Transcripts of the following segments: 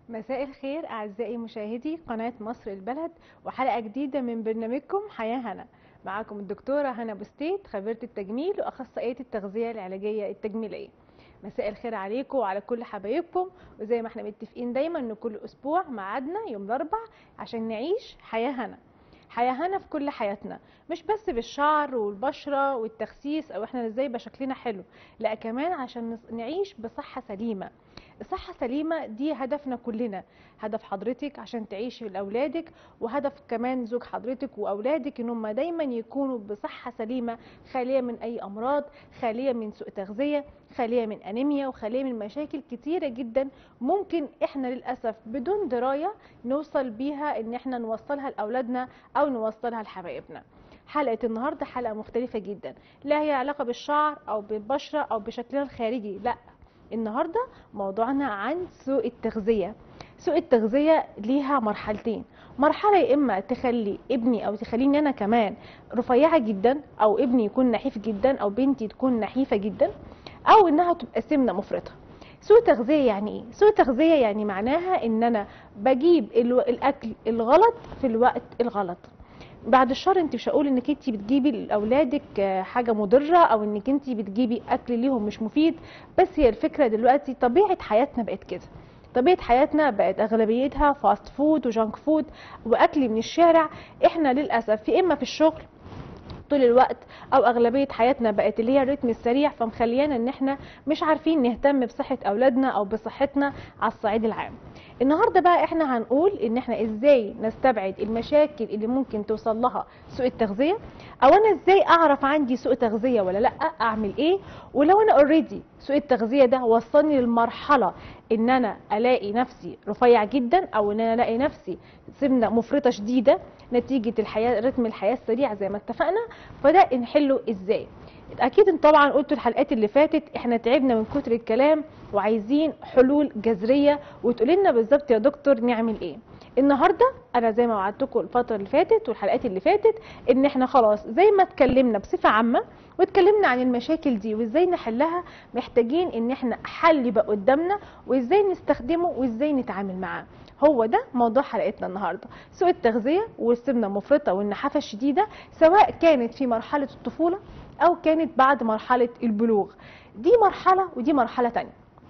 مساء الخير أعزائي مشاهدي قناة مصر البلد وحلقة جديدة من برنامجكم حياة هنا معاكم الدكتورة هنا بوستيت خبيرة التجميل وأخصائية التغذية العلاجية التجميلية مساء الخير عليكم وعلى كل حبايبكم وزي ما احنا متفقين دايما ان كل اسبوع ميعادنا يوم الاربع عشان نعيش حياة هنا حياة هنا في كل حياتنا مش بس بالشعر والبشرة والتخسيس او احنا ازاي يبقى شكلنا حلو لا كمان عشان نص- نعيش بصحة سليمة الصحة سليمة دي هدفنا كلنا هدف حضرتك عشان تعيشي لأولادك وهدف كمان زوج حضرتك وأولادك إن هم دايما يكونوا بصحة سليمة خالية من أي أمراض خالية من سوء تغذية خالية من أنيميا وخالية من مشاكل كتيرة جدا ممكن إحنا للأسف بدون دراية نوصل بيها إن إحنا نوصلها لأولادنا أو نوصلها لحبايبنا حلقة النهاردة حلقة مختلفة جدا لا هي علاقة بالشعر أو بالبشرة أو بشكلنا الخارجي لا النهارده موضوعنا عن سوء التغذيه سوء التغذيه ليها مرحلتين مرحله يا اما تخلي ابني او تخليني انا كمان رفيعه جدا او ابني يكون نحيف جدا او بنتي تكون نحيفه جدا او انها تبقى سمنه مفرطه سوء تغذيه يعني ايه سوء تغذيه يعني معناها ان انا بجيب الو- الاكل الغلط في الوقت الغلط بعد الشر انت مش هقول انك انت بتجيبي لاولادك آه، حاجه مضره او انك انت بتجيبي اكل ليهم مش مفيد بس هي الفكره دلوقتي طبيعه حياتنا بقت كده طبيعه حياتنا بقت اغلبيتها فاست فود وجانك فود واكل من الشارع احنا للاسف يا اما في الشغل طول الوقت او اغلبيه حياتنا بقت اللي هي الريتم السريع فمخليانا ان احنا مش عارفين نهتم بصحه اولادنا او بصحتنا على الصعيد العام النهارده بقى احنا هنقول ان احنا ازاي نستبعد المشاكل اللي ممكن توصل لها سوء التغذيه او انا ازاي اعرف عندي سوء تغذيه ولا لا اعمل ايه ولو انا اوريدي سوء التغذيه ده وصلني للمرحله ان انا الاقي نفسي رفيع جدا او ان انا الاقي نفسي سمنه مفرطه شديده نتيجه الحياه رتم الحياه السريع زي ما اتفقنا فده نحله ازاي اكيد انت طبعا قلتوا الحلقات اللي فاتت احنا تعبنا من كتر الكلام وعايزين حلول جذريه وتقولي لنا بالظبط يا دكتور نعمل ايه النهارده انا زي ما وعدتكم الفتره اللي فاتت والحلقات اللي فاتت ان احنا خلاص زي ما اتكلمنا بصفه عامه واتكلمنا عن المشاكل دي وازاي نحلها محتاجين ان احنا حل يبقى قدامنا وازاي نستخدمه وازاي نتعامل معاه هو ده موضوع حلقتنا النهارده سوء التغذيه والسمنه المفرطه والنحافه الشديده سواء كانت في مرحله الطفوله او كانت بعد مرحله البلوغ دي مرحله ودي مرحله تانية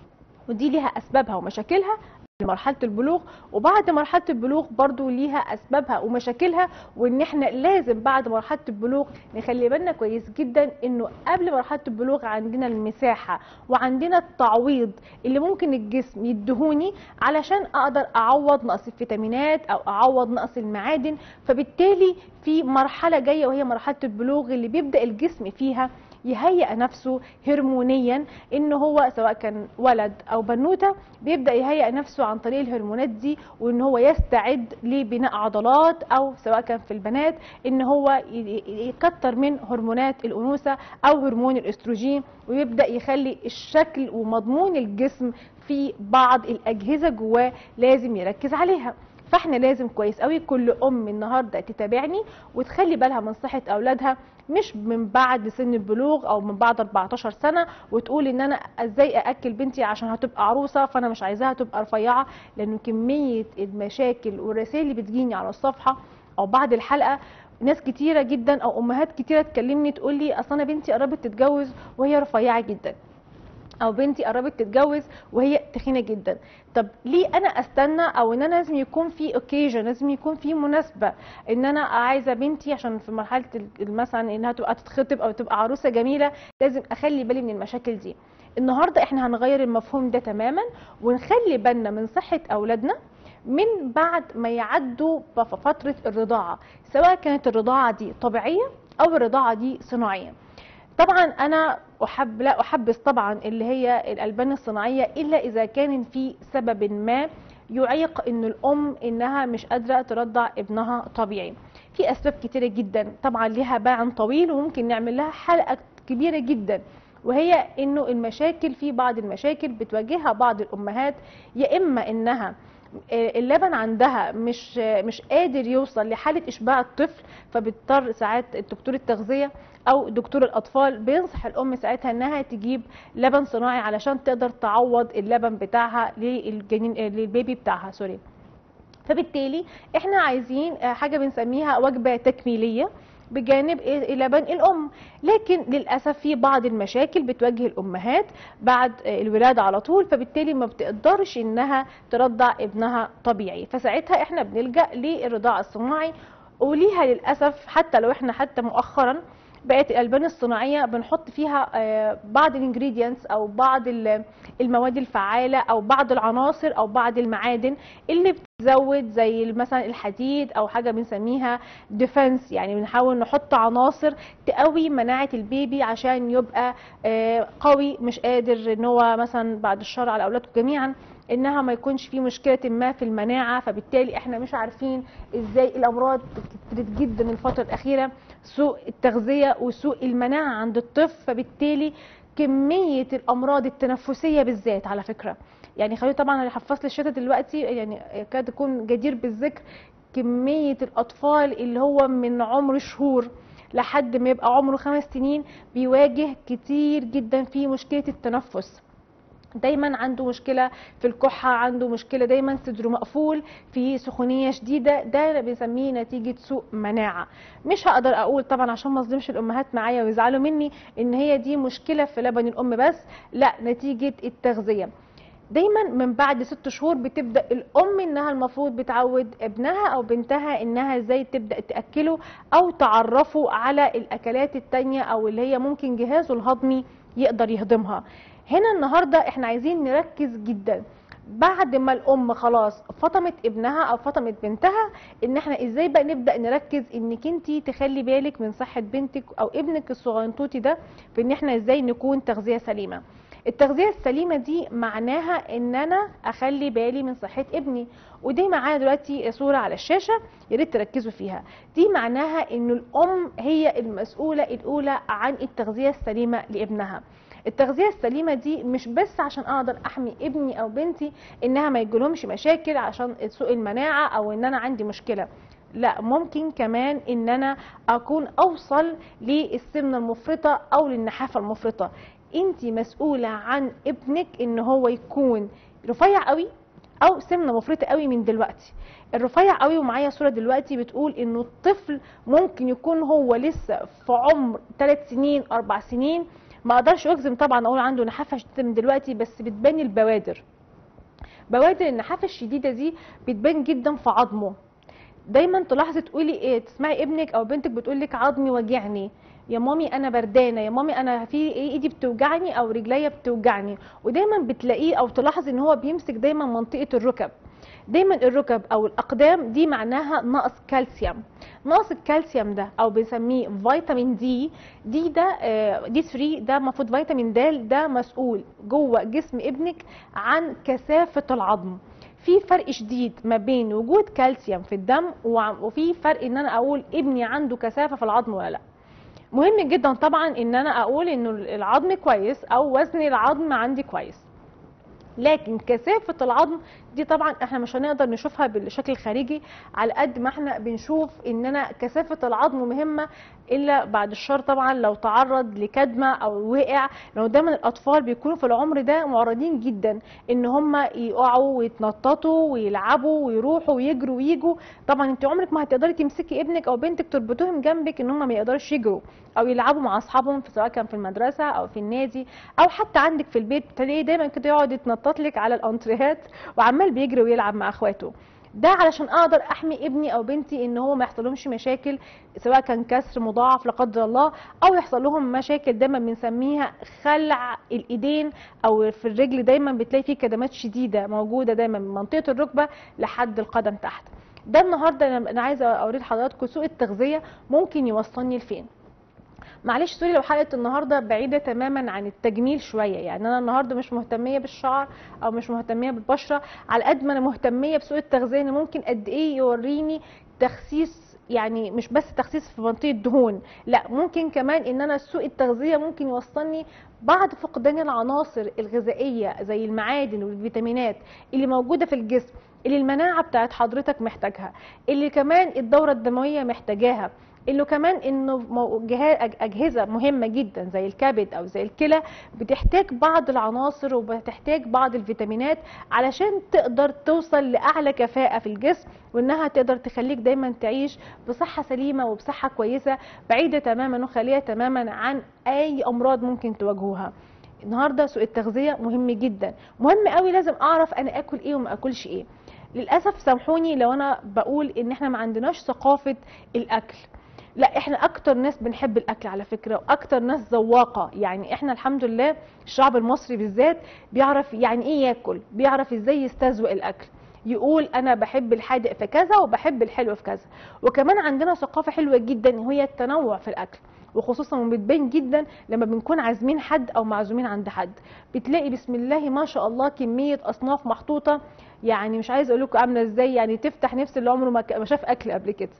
ودي ليها اسبابها ومشاكلها لمرحله البلوغ وبعد مرحله البلوغ برضو ليها اسبابها ومشاكلها وان احنا لازم بعد مرحله البلوغ نخلي بالنا كويس جدا انه قبل مرحله البلوغ عندنا المساحه وعندنا التعويض اللي ممكن الجسم يدهوني علشان اقدر اعوض نقص الفيتامينات او اعوض نقص المعادن فبالتالي في مرحله جايه وهي مرحله البلوغ اللي بيبدا الجسم فيها يهيئ نفسه هرمونيا ان هو سواء كان ولد او بنوته بيبدا يهيئ نفسه عن طريق الهرمونات دي وان هو يستعد لبناء عضلات او سواء كان في البنات ان هو ي- ي- يكتر من هرمونات الانوثه او هرمون الاستروجين ويبدا يخلي الشكل ومضمون الجسم في بعض الاجهزه جواه لازم يركز عليها فاحنا لازم كويس قوي كل ام النهارده تتابعني وتخلي بالها من صحه اولادها مش من بعد سن البلوغ او من بعد 14 سنه وتقول ان انا ازاي ااكل بنتي عشان هتبقى عروسه فانا مش عايزاها تبقى رفيعه لانه كميه المشاكل والرسائل اللي بتجيني على الصفحه او بعد الحلقه ناس كتيره جدا او امهات كتيره تكلمني تقول لي اصل انا بنتي قربت تتجوز وهي رفيعه جدا او بنتي قربت تتجوز وهي تخينه جدا طب ليه انا استنى او ان انا لازم يكون في اوكيجن لازم يكون في مناسبه ان انا عايزه بنتي عشان في مرحله ال- مثلا انها تبقى تتخطب او تبقى عروسه جميله لازم اخلي بالي من المشاكل دي النهارده احنا هنغير المفهوم ده تماما ونخلي بالنا من صحه اولادنا من بعد ما يعدوا بف- فتره الرضاعه سواء كانت الرضاعه دي طبيعيه او الرضاعه دي صناعيه طبعا انا احب لا احبذ طبعا اللي هي الالبان الصناعيه الا اذا كان في سبب ما يعيق ان الام انها مش قادره ترضع ابنها طبيعي في اسباب كتيره جدا طبعا ليها باع طويل وممكن نعمل لها حلقه كبيره جدا وهي انه المشاكل في بعض المشاكل بتواجهها بعض الامهات يا اما انها آه، اللبن عندها مش آه، مش قادر يوصل لحاله اشباع الطفل فبيضطر ساعات دكتور التغذيه او دكتور الاطفال بينصح الام ساعتها انها تجيب لبن صناعي علشان تقدر تعوض اللبن بتاعها للجنين آه، للبيبي بتاعها سوري فبالتالي احنا عايزين آه، حاجه بنسميها وجبه تكميليه بجانب إيه؟ لبن الام لكن للاسف في بعض المشاكل بتواجه الامهات بعد آه، الولاده على طول فبالتالي ما بتقدرش انها ترضع ابنها طبيعي فساعتها احنا بنلجا للرضاعه الصناعي وليها للاسف حتى لو احنا حتى مؤخرا بقت الالبان الصناعيه بنحط فيها آه، بعض الانجريدينتس او بعض ال- المواد الفعاله او بعض العناصر او بعض المعادن اللي بتزود زي مثلا الحديد او حاجه بنسميها ديفنس يعني بنحاول نحط عناصر تقوي مناعه البيبي عشان يبقى آه، قوي مش قادر ان هو مثلا بعد الشر على اولادكم جميعا انها ما يكونش في مشكله ما في المناعه فبالتالي احنا مش عارفين ازاي الامراض كترت جدا الفتره الاخيره سوء التغذيه وسوء المناعه عند الطفل فبالتالي كميه الامراض التنفسيه بالذات على فكره يعني خلينا طبعا اللي حفظ لي الشتاء دلوقتي يعني يكاد يكون جدير بالذكر كميه الاطفال اللي هو من عمر شهور لحد ما يبقى عمره خمس سنين بيواجه كتير جدا في مشكله التنفس دايما عنده مشكله في الكحه عنده مشكله دايما صدره مقفول في سخونيه شديده ده بنسميه نتيجه سوء مناعه مش هقدر اقول طبعا عشان ما اظلمش الامهات معايا ويزعلوا مني ان هي دي مشكله في لبن الام بس لا نتيجه التغذيه دايما من بعد ست شهور بتبدا الام انها المفروض بتعود ابنها او بنتها انها ازاي تبدا تاكله او تعرفه على الاكلات التانية او اللي هي ممكن جهازه الهضمي يقدر يهضمها هنا النهارده احنا عايزين نركز جدا بعد ما الام خلاص فطمت ابنها او فطمت بنتها ان احنا ازاي بقى نبدا نركز انك انت تخلي بالك من صحه بنتك او ابنك الصغنطوطي ده في ان احنا ازاي نكون تغذيه سليمه التغذيه السليمه دي معناها ان انا اخلي بالي من صحه ابني ودي معانا دلوقتي صوره على الشاشه يا ريت تركزوا فيها دي معناها ان الام هي المسؤوله الاولى عن التغذيه السليمه لابنها التغذيه السليمه دي مش بس عشان اقدر احمي ابني او بنتي انها ما يجيلهمش مشاكل عشان سوء المناعه او ان انا عندي مشكله لا ممكن كمان ان انا اكون اوصل للسمنه المفرطه او للنحافه المفرطه انت مسؤوله عن ابنك ان هو يكون رفيع قوي او سمنه مفرطه قوي من دلوقتي الرفيع قوي ومعايا صوره دلوقتي بتقول انه الطفل ممكن يكون هو لسه في عمر 3 سنين 4 سنين ما اقدرش اجزم طبعا اقول عنده نحافه شديده من دلوقتي بس بتبان البوادر بوادر النحافه الشديده دي بتبان جدا في عظمه دايما تلاحظي تقولي ايه تسمعي ابنك او بنتك بتقول لك عظمي وجعني يا مامي انا بردانه يا مامي انا في ايه ايدي بتوجعني او رجليا بتوجعني ودايما بتلاقيه او تلاحظي ان هو بيمسك دايما منطقه الركب دايما الركب او الاقدام دي معناها نقص كالسيوم نقص الكالسيوم ده او بنسميه فيتامين دي دي ده آه، دي 3 ده المفروض فيتامين د ده مسؤول جوه جسم ابنك عن كثافه العظم في فرق شديد ما بين وجود كالسيوم في الدم وع- وفي فرق ان انا اقول ابني عنده كثافه في العظم ولا لا مهم جدا طبعا ان انا اقول انه العظم كويس او وزن العظم عندي كويس لكن كثافه العظم دي طبعا احنا مش هنقدر نشوفها بالشكل الخارجي على قد ما احنا بنشوف اننا كثافه العظم مهمه الا بعد الشر طبعا لو تعرض لكدمه او وقع لو دايما الاطفال بيكونوا في العمر ده معرضين جدا ان هم يقعوا ويتنططوا ويلعبوا ويروحوا ويجروا ويجوا طبعا انت عمرك ما هتقدري تمسكي ابنك او بنتك تربطوهم جنبك ان هم ما يقدروش يجروا او يلعبوا مع اصحابهم في سواء كان في المدرسه او في النادي او حتى عندك في البيت تلاقيه دايما كده يقعد يتنطط لك على الانتريهات وعمال بيجري ويلعب مع اخواته ده علشان اقدر احمي ابني او بنتي ان هو ما يحصلهمش مشاكل سواء كان كسر مضاعف لا قدر الله او يحصل لهم مشاكل دايما بنسميها خلع الايدين او في الرجل دايما بتلاقي فيه كدمات شديده موجوده دايما من منطقه الركبه لحد القدم تحت ده النهارده انا أنا عايزه اوري لحضراتكم سوء التغذيه ممكن يوصلني لفين معلش سوري لو حلقه النهارده بعيده تماما عن التجميل شويه يعني انا النهارده مش مهتميه بالشعر او مش مهتميه بالبشره على قد ما انا مهتميه بسوء التغذيه ان ممكن قد ايه يوريني تخسيس يعني مش بس تخسيس في منطقه دهون لا ممكن كمان ان انا سوء التغذيه ممكن يوصلني بعد فقدان العناصر الغذائيه زي المعادن والفيتامينات اللي موجوده في الجسم اللي المناعه بتاعت حضرتك محتاجها اللي كمان الدوره الدمويه محتاجاها انه كمان انه مو- جها- أج- اجهزه مهمه جدا زي الكبد او زي الكلى بتحتاج بعض العناصر وبتحتاج بعض الفيتامينات علشان تقدر توصل لاعلى كفاءه في الجسم وانها تقدر تخليك دايما تعيش بصحه سليمه وبصحه كويسه بعيده تماما وخاليه تماما عن اي امراض ممكن تواجهوها النهارده سوء التغذيه مهم جدا مهم قوي لازم اعرف انا اكل ايه وما اكلش ايه للاسف سامحوني لو انا بقول ان احنا ما عندناش ثقافه الاكل لا احنا اكتر ناس بنحب الاكل على فكره واكتر ناس ذواقه يعني احنا الحمد لله الشعب المصري بالذات بيعرف يعني ايه ياكل بيعرف ازاي يستذوق الاكل يقول انا بحب الحادق في كذا وبحب الحلو في كذا وكمان عندنا ثقافه حلوه جدا وهي التنوع في الاكل وخصوصا بتبان جدا لما بنكون عازمين حد او معزومين عند حد بتلاقي بسم الله ما شاء الله كميه اصناف محطوطه يعني مش عايزه اقول لكم عامله ازاي يعني تفتح نفس اللي عمره ما ك- ما شاف اكل قبل كده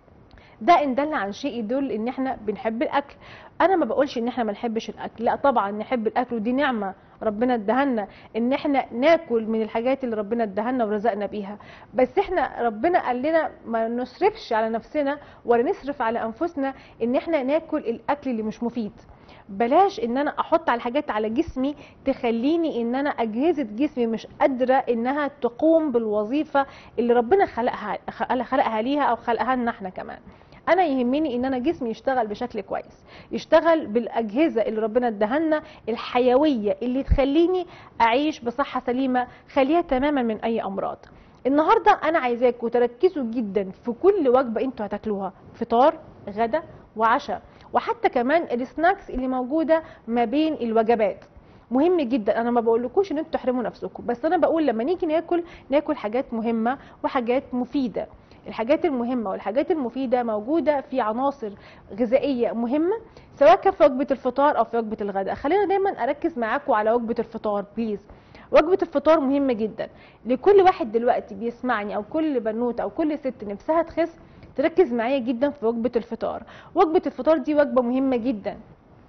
ده ان دل عن شيء يدل ان احنا بنحب الاكل انا ما بقولش ان احنا ما نحبش الاكل لا طبعا نحب الاكل ودي نعمه ربنا ادهنا ان احنا ناكل من الحاجات اللي ربنا ادهنا ورزقنا بيها بس احنا ربنا قال لنا ما نصرفش على نفسنا ولا نصرف على انفسنا ان احنا ناكل الاكل اللي مش مفيد بلاش ان انا احط على حاجات على جسمي تخليني ان انا اجهزه جسمي مش قادره انها تقوم بالوظيفه اللي ربنا خلقها خلقها ليها او خلقها لنا احنا كمان انا يهمني ان انا جسمي يشتغل بشكل كويس يشتغل بالاجهزه اللي ربنا ادهنا الحيويه اللي تخليني اعيش بصحه سليمه خاليه تماما من اي امراض النهارده انا عايزاكم تركزوا جدا في كل وجبه انتوا هتاكلوها فطار غدا وعشاء وحتى كمان السناكس اللي موجوده ما بين الوجبات مهم جدا انا ما بقولكوش ان انتوا تحرموا نفسكم بس انا بقول لما نيجي ناكل ناكل حاجات مهمه وحاجات مفيده الحاجات المهمه والحاجات المفيده موجوده في عناصر غذائيه مهمه سواء كان في وجبه الفطار او في وجبه الغداء خلينا دايما اركز معاكم على وجبه الفطار بليز وجبه الفطار مهمه جدا لكل واحد دلوقتي بيسمعني او كل بنوته او كل ست نفسها تخس تركز معايا جدا في وجبه الفطار وجبه الفطار دي وجبه مهمه جدا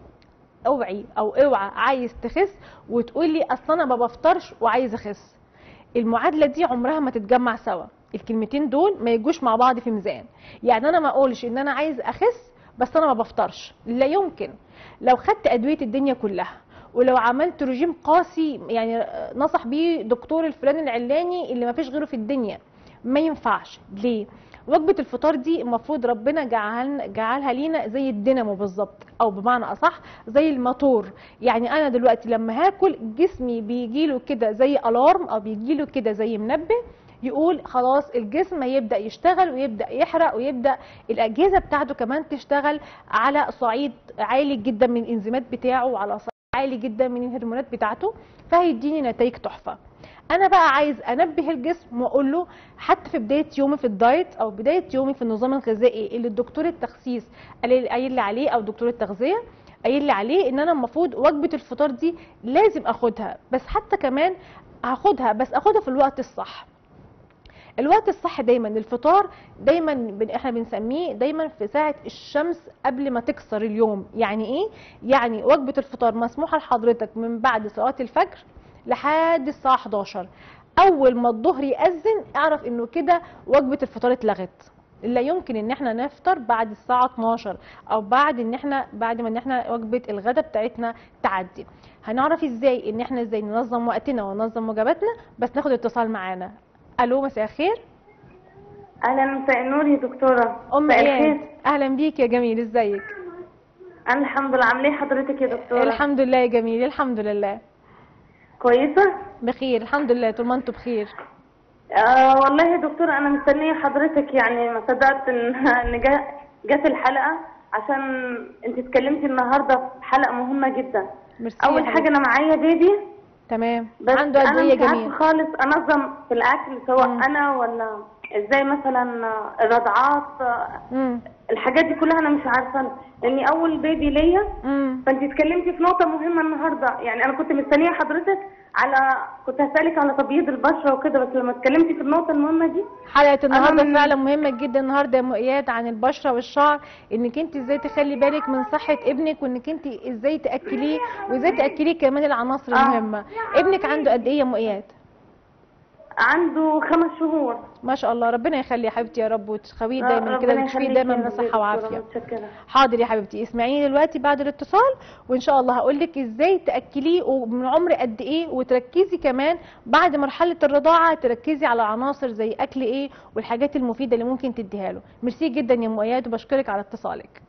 اوعي او اوعى عايز تخس وتقول لي اصل انا ما بفطرش وعايز اخس المعادله دي عمرها ما تتجمع سوا الكلمتين دول ما يجوش مع بعض في ميزان يعني انا ما اقولش ان انا عايز اخس بس انا ما بفطرش لا يمكن لو خدت ادويه الدنيا كلها ولو عملت رجيم قاسي يعني نصح بيه دكتور الفلاني العلاني اللي ما فيش غيره في الدنيا ما ينفعش ليه وجبه الفطار دي المفروض ربنا جعلنا جعلها لينا زي الدينامو بالظبط او بمعنى اصح زي الموتور يعني انا دلوقتي لما هاكل جسمي بيجيله كده زي الارم او بيجيله كده زي منبه يقول خلاص الجسم هيبدا يشتغل ويبدا يحرق ويبدا الاجهزه بتاعته كمان تشتغل على صعيد عالي جدا من الانزيمات بتاعه وعلى صعيد عالي جدا من الهرمونات بتاعته فهيديني نتائج تحفه انا بقى عايز انبه الجسم واقول له حتى في بدايه يومي في الدايت او بدايه يومي في النظام الغذائي اللي الدكتور التخسيس قال قايل لي عليه او دكتور التغذيه قايل لي عليه ان انا المفروض وجبه الفطار دي لازم اخدها بس حتى كمان هاخدها بس اخدها في الوقت الصح الوقت الصح دايما الفطار دايما بن- احنا بنسميه دايما في ساعه الشمس قبل ما تكسر اليوم يعني ايه يعني وجبه الفطار مسموحه لحضرتك من بعد صلاه الفجر لحد الساعه 11 اول ما الظهر يأذن اعرف انه كده وجبه الفطار اتلغت لا يمكن ان احنا نفطر بعد الساعه 12 او بعد ان احنا بعد ما ان احنا وجبه الغداء بتاعتنا تعدي هنعرف ازاي ان احنا ازاي ننظم وقتنا وننظم وجباتنا بس ناخد اتصال معانا الو مساء الخير اهلا مساء النور يا دكتوره ام مساء اياد الخير اهلا بيك يا جميل ازيك انا الحمد لله عامله ايه حضرتك يا دكتوره الحمد لله يا جميل الحمد لله كويسه بخير الحمد لله طول ما انتوا بخير آه والله يا دكتوره انا مستنيه حضرتك يعني ما صدقت ان ان جا- جت الحلقه عشان انت اتكلمتي النهارده في حلقه مهمه جدا ميرسي يا اول حبيبتي. حاجه انا معايا بيبي تمام بس عنده انا ادويه مش عارفه جميل خالص انظم في الاكل سواء مم. انا ولا ازاي مثلا آه، الرضعات آه، امم الحاجات دي كلها انا مش عارفه لاني اول بيبي ليا امم فانت اتكلمتي في نقطة مهمة النهاردة يعني أنا كنت مستنية حضرتك على كنت هسألك على تبييض البشرة وكده بس لما اتكلمتي في النقطة المهمة دي حلقه النهارده من- فعلا مهمه جدا النهارده يا مؤياد عن البشره والشعر انك انت ازاي تخلي بالك من صحه ابنك وانك انت ازاي تاكليه وازاي تاكليه كمان العناصر آه. المهمه ابنك عنده قد ايه يا مؤياد عنده خمس شهور ما شاء الله ربنا يخلي يا حبيبتي يا رب وتخويه آه، دايما كده ربنا وتشفيه يخليك دايما يا من صحه دكتورة، وعافيه متشكرة حاضر يا حبيبتي اسمعيني دلوقتي بعد الاتصال وان شاء الله هقول لك ازاي تاكليه ومن عمر قد ايه وتركزي كمان بعد مرحله الرضاعه تركزي على عناصر زي اكل ايه والحاجات المفيده اللي ممكن تديها له ميرسي جدا يا ام اياد وبشكرك على اتصالك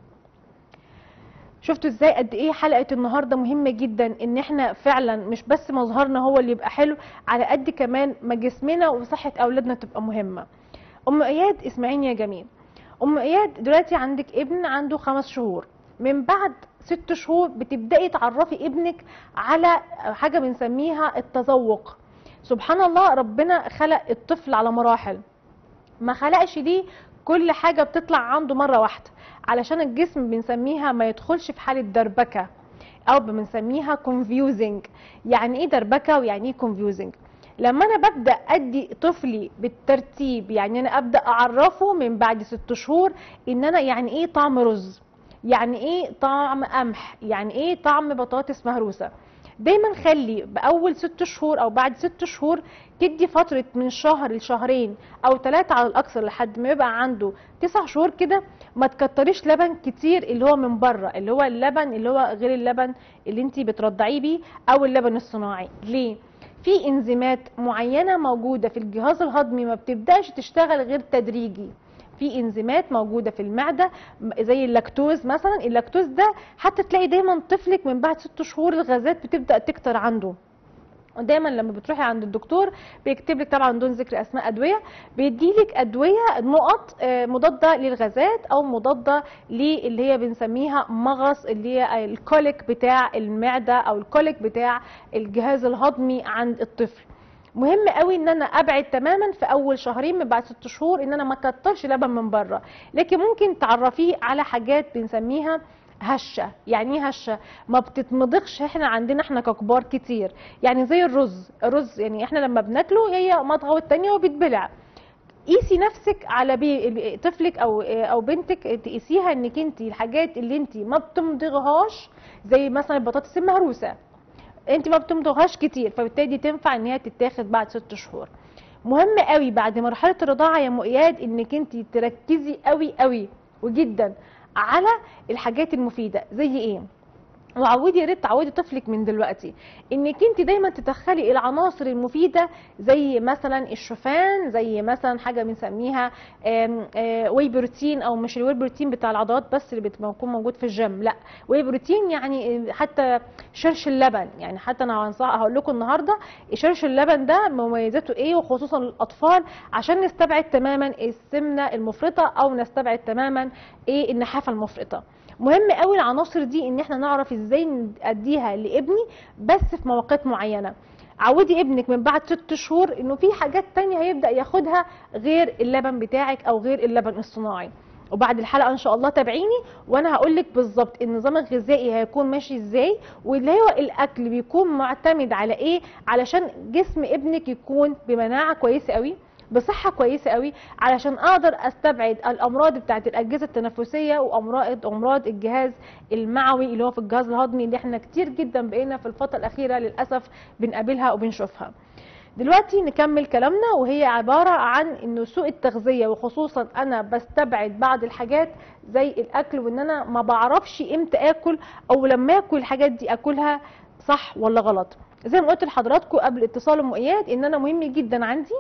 شفتوا ازاي قد ايه حلقه النهارده مهمه جدا ان احنا فعلا مش بس مظهرنا هو اللي يبقى حلو على قد كمان ما جسمنا وصحه اولادنا تبقى مهمه ام اياد اسمعيني يا جميل ام اياد دلوقتي عندك ابن عنده خمس شهور من بعد ست شهور بتبداي تعرفي ابنك على حاجه بنسميها التذوق سبحان الله ربنا خلق الطفل على مراحل ما خلقش دي كل حاجه بتطلع عنده مره واحده علشان الجسم بنسميها ما يدخلش في حاله دربكه او بنسميها confusing يعني ايه دربكه ويعني ايه confusing لما انا ببدا ادي طفلي بالترتيب يعني انا ابدا اعرفه من بعد ست شهور ان انا يعني ايه طعم رز يعني ايه طعم قمح يعني ايه طعم بطاطس مهروسه دايما خلي باول ست شهور او بعد ست شهور تدي فتره من شهر لشهرين او ثلاثه على الاكثر لحد ما يبقى عنده تسع شهور كده ما تكتريش لبن كتير اللي هو من بره اللي هو اللبن اللي هو غير اللبن اللي انت بترضعيه بيه او اللبن الصناعي ليه في انزيمات معينه موجوده في الجهاز الهضمي ما بتبداش تشتغل غير تدريجي في انزيمات موجوده في المعده زي اللاكتوز مثلا اللاكتوز ده حتى تلاقي دايما طفلك من بعد ست شهور الغازات بتبدا تكتر عنده ودايما لما بتروحي عند الدكتور بيكتب لك طبعا دون ذكر اسماء ادويه بيدي لك ادويه نقط آه، مضاده للغازات او مضاده للي هي بنسميها مغص اللي هي الكوليك بتاع المعده او الكوليك بتاع الجهاز الهضمي عند الطفل مهم قوي ان انا ابعد تماما في اول شهرين من بعد ست شهور ان انا ما اكترش لبن من بره لكن ممكن تعرفيه على حاجات بنسميها هشه يعني ايه هشه ما بتتمضغش احنا عندنا احنا ككبار كتير يعني زي الرز الرز يعني احنا لما بناكله هي مضغه والتانيه وبيتبلع قيسي نفسك على بي... طفلك او او بنتك تقيسيها انك انت الحاجات اللي انت ما بتمضغهاش زي مثلا البطاطس المهروسه انت ما بتمضغهاش كتير فبالتالي دي تنفع ان هي تتاخد بعد ست شهور مهم قوي بعد مرحله الرضاعه يا مؤياد انك انت تركزي قوي قوي وجدا على الحاجات المفيده زي ايه وعودي يا ريت تعودي طفلك من دلوقتي انك انت دايما تدخلي العناصر المفيده زي مثلا الشوفان زي مثلا حاجه بنسميها آم، آه، واي بروتين او مش الواي بروتين بتاع العضلات بس اللي بيكون موجود في الجيم لا واي بروتين يعني حتى شرش اللبن يعني حتى انا هنصح هقول لكم النهارده شرش اللبن ده مميزاته ايه وخصوصا للاطفال عشان نستبعد تماما السمنه المفرطه او نستبعد تماما ايه النحافه المفرطه مهم قوي العناصر دي ان احنا نعرف ازاي نديها لابني بس في مواقيت معينه عودي ابنك من بعد ست شهور انه في حاجات تانية هيبدا ياخدها غير اللبن بتاعك او غير اللبن الصناعي وبعد الحلقه ان شاء الله تابعيني وانا هقول لك بالظبط النظام الغذائي هيكون ماشي ازاي واللي هو الاكل بيكون معتمد على ايه علشان جسم ابنك يكون بمناعه كويسه قوي بصحه كويسه قوي علشان اقدر استبعد الامراض بتاعت الاجهزه التنفسيه وامراض امراض الجهاز المعوي اللي هو في الجهاز الهضمي اللي احنا كتير جدا بقينا في الفتره الاخيره للاسف بنقابلها وبنشوفها دلوقتي نكمل كلامنا وهي عبارة عن انه سوء التغذية وخصوصا انا بستبعد بعض الحاجات زي الاكل وان انا ما بعرفش امتى اكل او لما اكل الحاجات دي اكلها صح ولا غلط زي ما قلت لحضراتكم قبل اتصال ام اياد ان انا مهم جدا عندي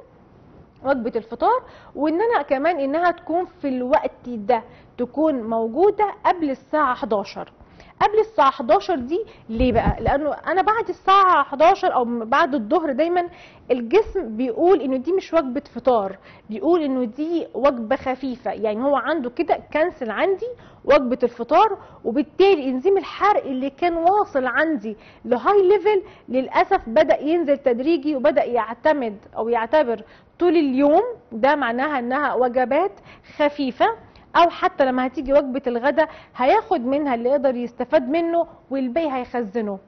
وجبه الفطار وان انا كمان انها تكون في الوقت ده تكون موجوده قبل الساعه 11 قبل الساعه 11 دي ليه بقى لانه انا بعد الساعه 11 او بعد الظهر دايما الجسم بيقول انه دي مش وجبه فطار بيقول انه دي وجبه خفيفه يعني هو عنده كده كنسل عندي وجبه الفطار وبالتالي انزيم الحرق اللي كان واصل عندي لهاي ليفل للاسف بدا ينزل تدريجي وبدا يعتمد او يعتبر طول اليوم ده معناها انها وجبات خفيفه او حتى لما هتيجي وجبه الغداء هياخد منها اللي يقدر يستفاد منه والباقي هيخزنه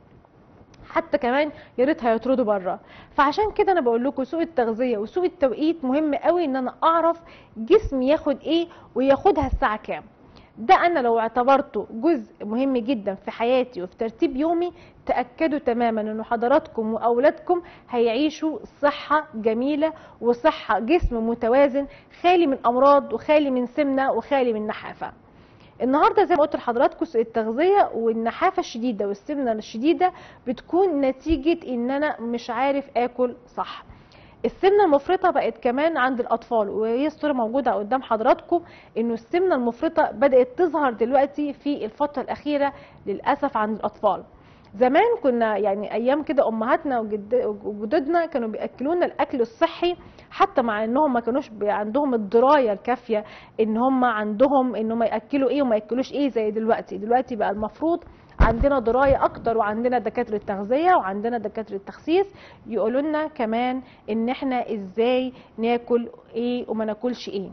حتى كمان يا ريت هيطردوا بره فعشان كده انا بقول لكم سوء التغذيه وسوء التوقيت مهم قوي ان انا اعرف جسمي ياخد ايه وياخدها الساعه كام ده انا لو اعتبرته جزء مهم جدا في حياتي وفي ترتيب يومي تاكدوا تماما ان حضراتكم واولادكم هيعيشوا صحه جميله وصحه جسم متوازن خالي من امراض وخالي من سمنه وخالي من نحافه النهارده زي ما قلت لحضراتكم سوء التغذيه والنحافه الشديده والسمنه الشديده بتكون نتيجه ان انا مش عارف اكل صح السمنه المفرطه بقت كمان عند الاطفال وهي الصوره موجوده قدام حضراتكم انه السمنه المفرطه بدات تظهر دلوقتي في الفتره الاخيره للاسف عند الاطفال زمان كنا يعني ايام كده امهاتنا وجد- وجدودنا كانوا بياكلونا الاكل الصحي حتى مع انهم ما كانوش بي- عندهم الدرايه الكافيه ان هم عندهم ان هم ياكلوا ايه وما ياكلوش ايه زي دلوقتي دلوقتي بقى المفروض عندنا درايه اكتر وعندنا دكاتره تغذيه وعندنا دكاتره تخسيس يقولوا لنا كمان ان احنا ازاي ناكل ايه وما ناكلش ايه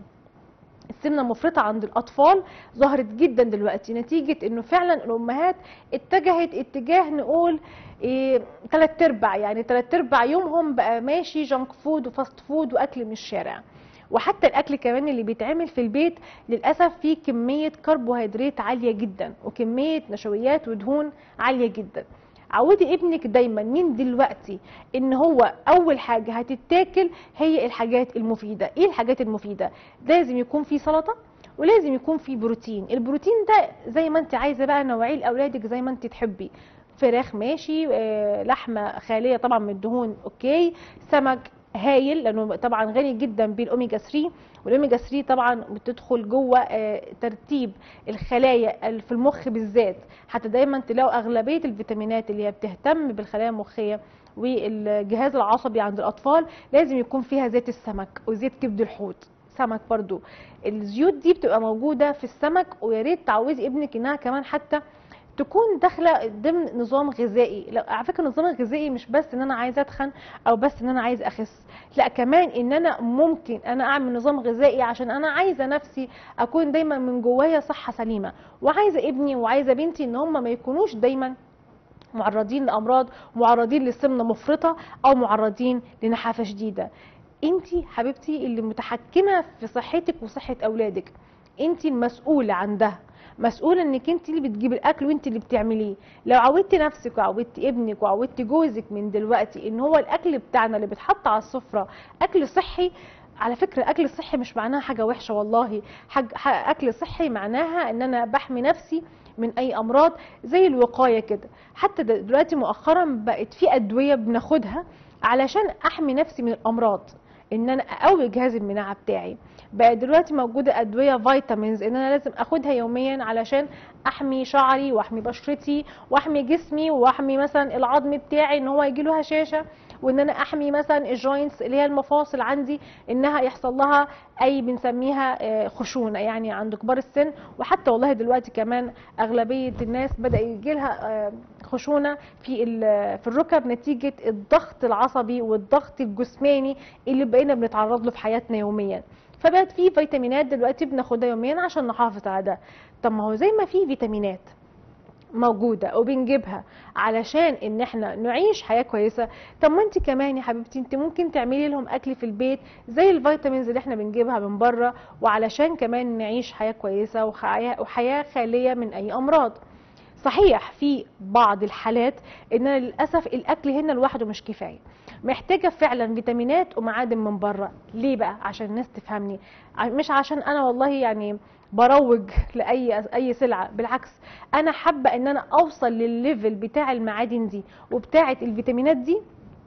السمنه المفرطه عند الاطفال ظهرت جدا دلوقتي نتيجه انه فعلا الامهات اتجهت اتجاه نقول إيه تلات ارباع يعني تلات ارباع يومهم بقى ماشي جانك فود وفاست فود واكل من الشارع وحتى الاكل كمان اللي بيتعمل في البيت للاسف فيه كميه كربوهيدرات عاليه جدا وكميه نشويات ودهون عاليه جدا عودي ابنك دايما من دلوقتي ان هو اول حاجه هتتاكل هي الحاجات المفيده ايه الحاجات المفيده لازم يكون في سلطه ولازم يكون في بروتين البروتين ده زي ما انت عايزه بقى نوعيه لاولادك زي ما انت تحبي فراخ ماشي آه، لحمه خاليه طبعا من الدهون اوكي سمك هايل لانه طبعا غني جدا بالاوميجا 3 والاوميجا 3 طبعا بتدخل جوه آه، ترتيب الخلايا ال- في المخ بالذات حتى دايما تلاقوا اغلبيه الفيتامينات اللي هي بتهتم بالخلايا المخيه والجهاز العصبي عند الاطفال لازم يكون فيها زيت السمك وزيت كبد الحوت سمك برضو الزيوت دي بتبقى موجوده في السمك ويا ريت تعوزي ابنك انها كمان حتى تكون داخله ضمن نظام غذائي لا على فكره النظام الغذائي مش بس ان انا عايزه اتخن او بس ان انا عايزه اخس لا كمان ان انا ممكن انا اعمل نظام غذائي عشان انا عايزه نفسي اكون دايما من جوايا صحه سليمه وعايزه ابني وعايزه بنتي ان هم ما يكونوش دايما معرضين لامراض معرضين لسمنه مفرطه او معرضين لنحافه شديده انتي حبيبتي اللي متحكمه في صحتك وصحه اولادك انتي المسؤوله عن ده مسؤوله انك انت اللي بتجيبي الاكل وانت اللي بتعمليه لو عودتي نفسك وعودتي ابنك وعودتي جوزك من دلوقتي ان هو الاكل بتاعنا اللي بيتحط على السفره اكل صحي على فكره اكل صحي مش معناها حاجه وحشه والله حاج... ح- اكل صحي معناها ان انا بحمي نفسي من اي امراض زي الوقايه كده حتى د- دلوقتي مؤخرا بقت في ادويه بناخدها علشان احمي نفسي من الامراض ان انا اقوي جهاز المناعه بتاعي بقى دلوقتي موجوده ادويه فيتامينز ان انا لازم اخدها يوميا علشان احمي شعري واحمي بشرتي واحمي جسمي واحمي مثلا العظم بتاعي ان هو يجي له هشاشه وان انا احمي مثلا الجوينتس اللي هي المفاصل عندي انها يحصل لها اي بنسميها آه، خشونه يعني عند كبار السن وحتى والله دلوقتي كمان اغلبيه الناس بدا يجي لها خشونه في ال- في الركب نتيجه الضغط العصبي والضغط الجسماني اللي بقينا بنتعرض له في حياتنا يوميا فبقت في فيتامينات دلوقتي بناخدها يوميا عشان نحافظ على ده طب ما هو زي ما في فيتامينات موجوده وبنجيبها علشان ان احنا نعيش حياه كويسه طب ما انت كمان يا حبيبتي انت ممكن تعملي لهم اكل في البيت زي الفيتامينز اللي احنا بنجيبها من بره وعلشان كمان نعيش حياه كويسه وحياه وحياه خاليه من اي امراض صحيح في بعض الحالات ان أنا للاسف الاكل هنا لوحده مش كفايه محتاجه فعلا فيتامينات ومعادن من بره ليه بقى عشان الناس تفهمني ع- مش عشان انا والله يعني بروج لاي اي سلعه بالعكس انا حابه ان انا اوصل للليفل بتاع المعادن دي وبتاعه الفيتامينات دي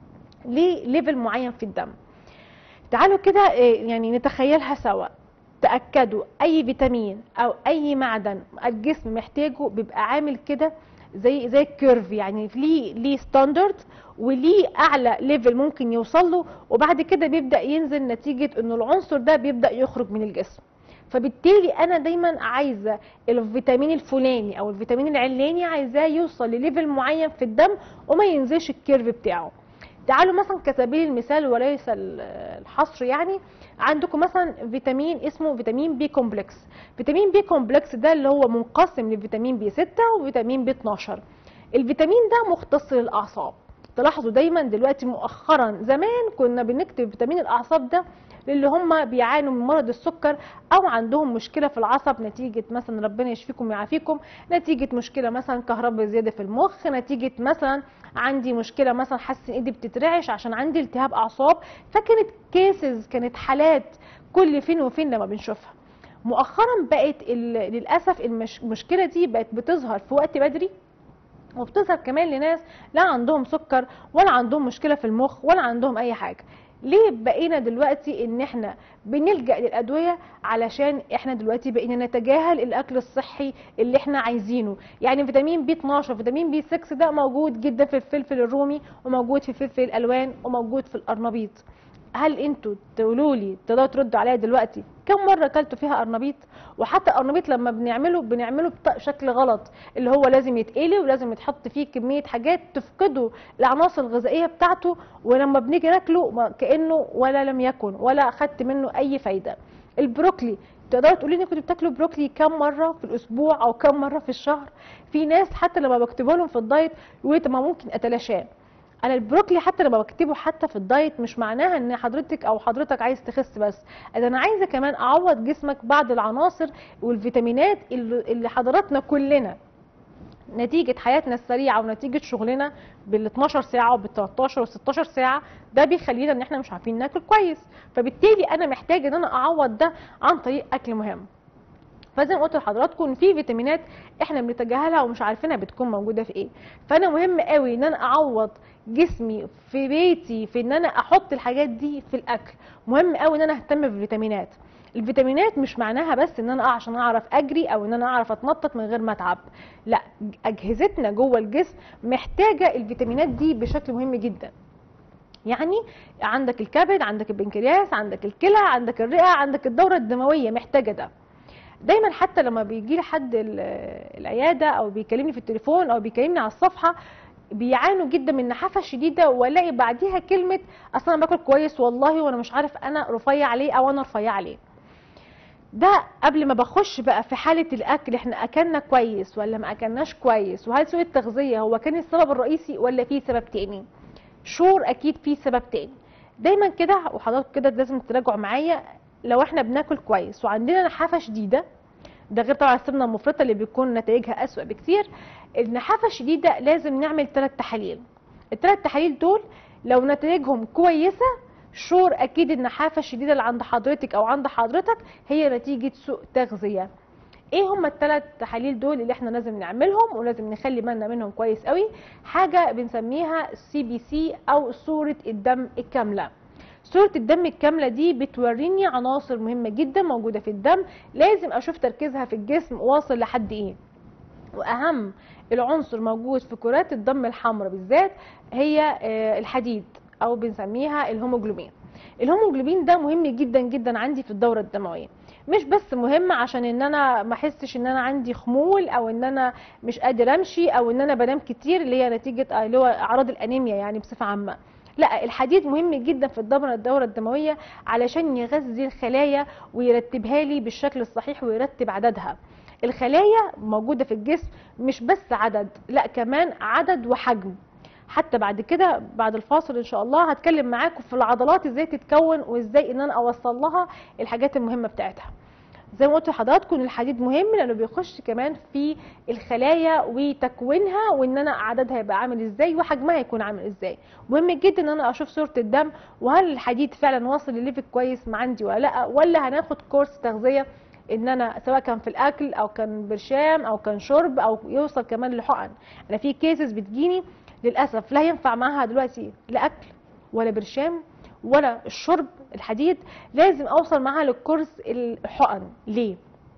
لليفل معين في الدم تعالوا كده إيه، يعني نتخيلها سوا تاكدوا اي فيتامين او اي معدن الجسم محتاجه بيبقى عامل كده زي زي الكيرف يعني ليه ليه ستاندرد وليه اعلى ليفل ممكن يوصل له وبعد كده بيبدا ينزل نتيجه انه العنصر ده بيبدا يخرج من الجسم فبالتالي انا دايما عايزه الفيتامين الفلاني او الفيتامين العلاني عايزاه يوصل لليفل معين في الدم وما ينزلش الكيرف بتاعه تعالوا مثلا كسبيل المثال وليس ال- الحصر يعني عندكم مثلا فيتامين اسمه فيتامين بي كومبلكس فيتامين بي كومبلكس ده اللي هو منقسم لفيتامين بي 6 وفيتامين بي 12 الفيتامين ده مختص للاعصاب تلاحظوا دايما دلوقتي مؤخرا زمان كنا بنكتب فيتامين الاعصاب ده للي هم بيعانوا من مرض السكر او عندهم مشكله في العصب نتيجه مثلا ربنا يشفيكم ويعافيكم نتيجه مشكله مثلا كهرباء زياده في المخ نتيجه مثلا عندي مشكله مثلا حاسس ان ايدي بتترعش عشان عندي التهاب اعصاب فكانت كيسز كانت حالات كل فين وفين لما بنشوفها مؤخرا بقت ال- للاسف المش- المشكله دي بقت بتظهر في وقت بدري وبتظهر كمان لناس لا عندهم سكر ولا عندهم مشكله في المخ ولا عندهم اي حاجه ليه بقينا دلوقتي ان احنا بنلجا للادويه علشان احنا دلوقتي بقينا نتجاهل الاكل الصحي اللي احنا عايزينه يعني فيتامين بي 12 فيتامين بي 6 ده موجود جدا في الفلفل الرومي وموجود في الفلفل الالوان وموجود في القرنبيط هل انتوا تقولوا لي تقدروا تردوا عليا دلوقتي كم مره اكلتوا فيها قرنبيط وحتى القرنبيط لما بنعمله بنعمله بشكل غلط اللي هو لازم يتقلي ولازم يتحط فيه كميه حاجات تفقده العناصر الغذائيه بتاعته ولما بنيجي ناكله ما- كانه ولا لم يكن ولا اخدت منه اي فايده البروكلي تقدروا تقولي لي كنتوا بتاكلوا بروكلي كم مره في الاسبوع او كم مره في الشهر في ناس حتى لما بكتبه لهم في الدايت يقولوا طب ما ممكن اتلاشاه انا البروكلي حتى لما بكتبه حتى في الدايت مش معناها ان حضرتك او حضرتك عايز تخس بس ده انا عايزه كمان اعوض جسمك بعض العناصر والفيتامينات اللي اللي حضراتنا كلنا نتيجة حياتنا السريعة ونتيجة شغلنا بال 12 ساعة وبال 13 وال 16 ساعة ده بيخلينا ان احنا مش عارفين ناكل كويس فبالتالي انا محتاجة ان انا اعوض ده عن طريق اكل مهم فزي ما قلت لحضراتكم ان في فيتامينات احنا بنتجاهلها ومش عارفينها بتكون موجوده في ايه فانا مهم قوي ان انا اعوض جسمي في بيتي في ان انا احط الحاجات دي في الاكل مهم قوي ان انا اهتم بالفيتامينات الفيتامينات مش معناها بس ان انا عشان اعرف اجري او ان انا اعرف اتنطط من غير ما اتعب لا اجهزتنا جوه الجسم محتاجه الفيتامينات دي بشكل مهم جدا يعني عندك الكبد عندك البنكرياس عندك الكلى عندك الرئه عندك الدوره الدمويه محتاجه ده دايما حتى لما بيجي لي حد ال- العياده او بيكلمني في التليفون او بيكلمني على الصفحه بيعانوا جدا من نحافه شديده والاقي بعديها كلمه اصل انا باكل كويس والله وانا مش عارف انا رفيع عليه او انا رفيع عليه ده قبل ما بخش بقى في حاله الاكل احنا اكلنا كويس ولا ما اكلناش كويس وهل سوء التغذيه هو كان السبب الرئيسي ولا في سبب تاني شور اكيد في سبب تاني دايما كده وحضرتك كده لازم تراجعوا معايا لو احنا بناكل كويس وعندنا نحافه شديده ده غير طبعا السمنه المفرطه اللي بيكون نتائجها اسوأ بكتير النحافه الشديده لازم نعمل ثلاث تحاليل الثلاث تحاليل دول لو نتائجهم كويسه شور اكيد النحافه الشديده اللي عند حضرتك او عند حضرتك هي نتيجه سوء تغذيه ايه هم الثلاث تحاليل دول اللي احنا لازم نعملهم ولازم نخلي بالنا منهم كويس قوي حاجه بنسميها سي بي سي او صوره الدم الكامله صورة الدم الكاملة دي بتوريني عناصر مهمة جدا موجودة في الدم لازم أشوف تركيزها في الجسم واصل لحد إيه وأهم العنصر موجود في كرات الدم الحمراء بالذات هي آه، الحديد أو بنسميها الهيموجلوبين الهيموجلوبين ده مهم جدا جدا عندي في الدورة الدموية مش بس مهم عشان ان انا ما احسش ان انا عندي خمول او ان انا مش قادر امشي او ان انا بنام كتير اللي هي نتيجه آه، اللي هو اعراض الانيميا يعني بصفه عامه لا الحديد مهم جدا في الدورة الدورة الدموية علشان يغذي الخلايا ويرتبها لي بالشكل الصحيح ويرتب عددها الخلايا موجودة في الجسم مش بس عدد لا كمان عدد وحجم حتى بعد كده بعد الفاصل ان شاء الله هتكلم معاكم في العضلات ازاي تتكون وازاي ان انا اوصل لها الحاجات المهمة بتاعتها زي ما قلت لحضراتكم ان الحديد مهم لانه بيخش كمان في الخلايا وتكوينها وان انا عددها يبقى عامل ازاي وحجمها يكون عامل ازاي مهم جدا ان انا اشوف صوره الدم وهل الحديد فعلا واصل لليفل كويس ما عندي ولا لا ولا هناخد كورس تغذيه ان انا سواء كان في الاكل او كان برشام او كان شرب او يوصل كمان لحقن انا في كيسز بتجيني للاسف لا ينفع معاها دلوقتي لا اكل ولا برشام ولا الشرب الحديد لازم اوصل معاها للكورس الحقن ليه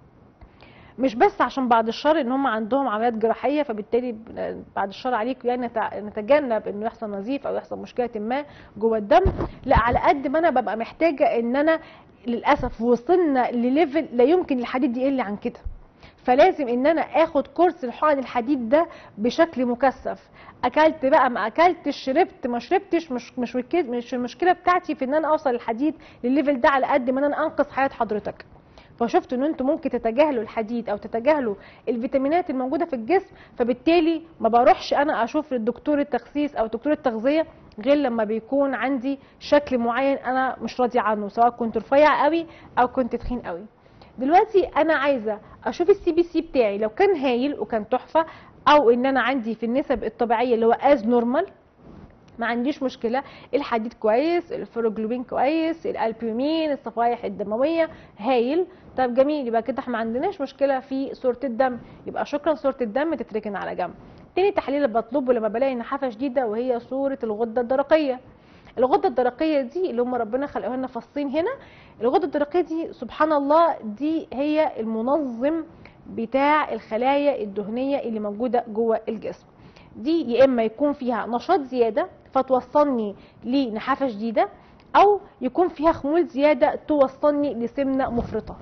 مش بس عشان بعد الشر ان هم عندهم عمليات جراحيه فبالتالي ب- بعد الشر عليكم يعني نتع- نتجنب انه يحصل نزيف او يحصل مشكله ما جوه الدم لا على قد ما انا ببقى محتاجه ان انا للاسف وصلنا لليفل لا يمكن الحديد يقل عن كده فلازم ان انا اخد كورس الحقن الحديد ده بشكل مكثف اكلت بقى ما اكلتش شربت ما شربتش مش مش وكيد- مش المشكله بتاعتي في ان انا اوصل الحديد للليفل ده على قد ما انا انقذ حياه حضرتك فشفت ان انتوا ممكن تتجاهلوا الحديد او تتجاهلوا الفيتامينات الموجوده في الجسم فبالتالي ما بروحش انا اشوف الدكتور التخسيس او دكتور التغذيه غير لما بيكون عندي شكل معين انا مش راضيه عنه سواء كنت رفيع قوي او كنت تخين قوي دلوقتي انا عايزه اشوف السي بي سي بتاعي لو كان هايل وكان تحفه او ان انا عندي في النسب الطبيعيه اللي هو از نورمال ما عنديش مشكله الحديد كويس الفيروجلوبين كويس الالبومين الصفائح الدمويه هايل طب جميل يبقى كده احنا ما عندناش مشكله في صوره الدم يبقى شكرا صوره الدم تتركن على جنب تاني تحليل بطلبه لما بلاقي نحافه شديده وهي صوره الغده الدرقيه الغده الدرقيه دي اللي هم ربنا خلقوها لنا فصين هنا الغده الدرقيه دي سبحان الله دي هي المنظم بتاع الخلايا الدهنيه اللي موجوده جوه الجسم دي يا اما يكون فيها نشاط زياده فتوصلني لنحافه شديده او يكون فيها خمول زياده توصلني لسمنه مفرطه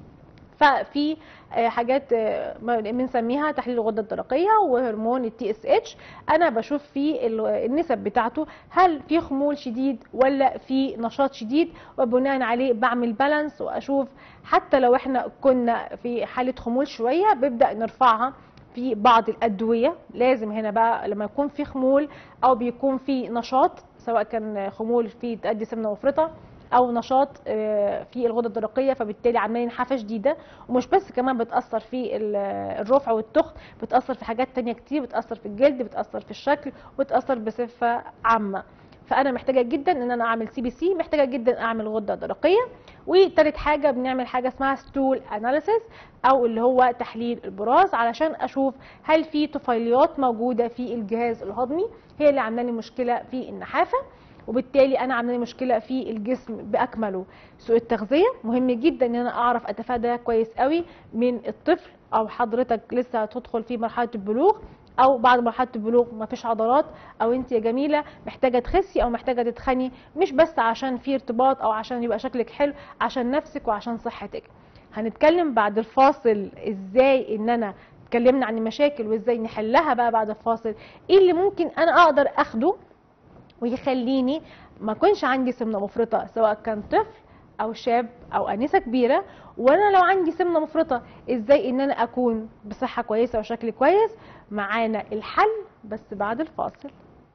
ففي آه، حاجات آه، ما بنسميها تحليل الغده الدرقيه وهرمون التي اس اتش انا بشوف في ال- النسب بتاعته هل في خمول شديد ولا في نشاط شديد وبناء عليه بعمل بالانس واشوف حتى لو احنا كنا في حاله خمول شويه ببدا نرفعها في بعض الادويه لازم هنا بقى لما يكون في خمول او بيكون في نشاط سواء كان خمول في تؤدي سمنه مفرطه او نشاط آه، في الغده الدرقيه فبالتالي عمالين حافه شديده ومش بس كمان بتاثر في ال- الرفع والتخن بتاثر في حاجات تانية كتير بتاثر في الجلد بتاثر في الشكل وبتاثر بصفه عامه فانا محتاجه جدا ان انا اعمل سي بي سي محتاجه جدا اعمل غده درقيه وتالت حاجه بنعمل حاجه اسمها ستول اناليسيس او اللي هو تحليل البراز علشان اشوف هل في طفيليات موجوده في الجهاز الهضمي هي اللي عامله لي مشكله في النحافه وبالتالي انا عامله لي مشكله في الجسم باكمله سوء التغذيه مهم جدا ان انا اعرف اتفادى ده كويس قوي من الطفل او حضرتك لسه هتدخل في مرحله البلوغ او بعد مرحله البلوغ ما فيش عضلات او انت يا جميله محتاجه تخسي او محتاجه تتخني مش بس عشان في ارتباط او عشان يبقى شكلك حلو عشان نفسك وعشان صحتك هنتكلم بعد الفاصل ازاي ان انا اتكلمنا عن المشاكل وازاي نحلها بقى بعد الفاصل ايه اللي ممكن انا اقدر اخده ويخليني ما اكونش عندي سمنه مفرطه سواء كان طفل او شاب او انسه كبيره وانا لو عندي سمنه مفرطه ازاي ان انا اكون بصحه كويسه وشكل كويس معانا الحل بس بعد الفاصل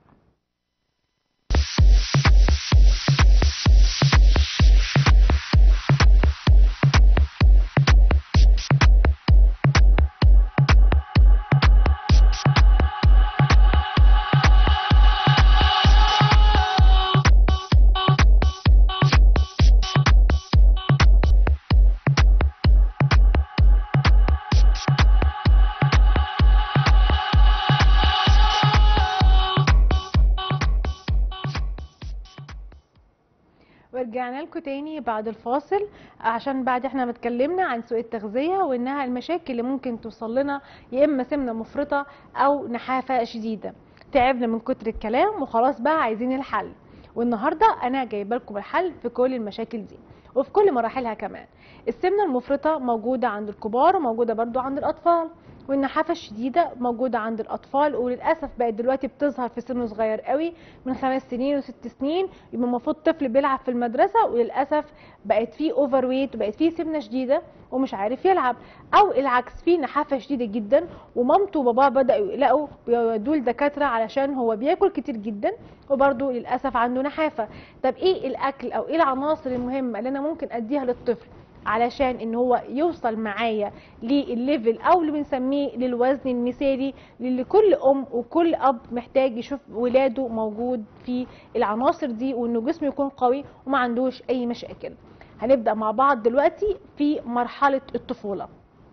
ورجعنا لكم تاني بعد الفاصل عشان بعد احنا ما اتكلمنا عن سوء التغذيه وانها المشاكل اللي ممكن توصل لنا يا اما سمنه مفرطه او نحافه شديده تعبنا من كتر الكلام وخلاص بقى عايزين الحل والنهارده انا جايبه لكم الحل في كل المشاكل دي وفي كل مراحلها كمان السمنه المفرطه موجوده عند الكبار وموجوده برضو عند الاطفال والنحافه الشديده موجوده عند الاطفال وللاسف بقت دلوقتي بتظهر في سن صغير قوي من خمس سنين وست سنين يبقى المفروض طفل بيلعب في المدرسه وللاسف بقت فيه اوفر ويت وبقت فيه سمنه شديده ومش عارف يلعب او العكس فيه نحافه شديده جدا ومامته وباباه بداوا يقلقوا بيودوه لدكاتره علشان هو بياكل كتير جدا وبرده للاسف عنده نحافه طب ايه الاكل او ايه العناصر المهمه اللي انا ممكن اديها للطفل علشان ان هو يوصل معايا للليفل او اللي بنسميه للوزن المثالي اللي كل ام وكل اب محتاج يشوف ولاده موجود في العناصر دي وانه جسمه يكون قوي وما عندوش اي مشاكل هنبدا مع بعض دلوقتي في مرحله الطفوله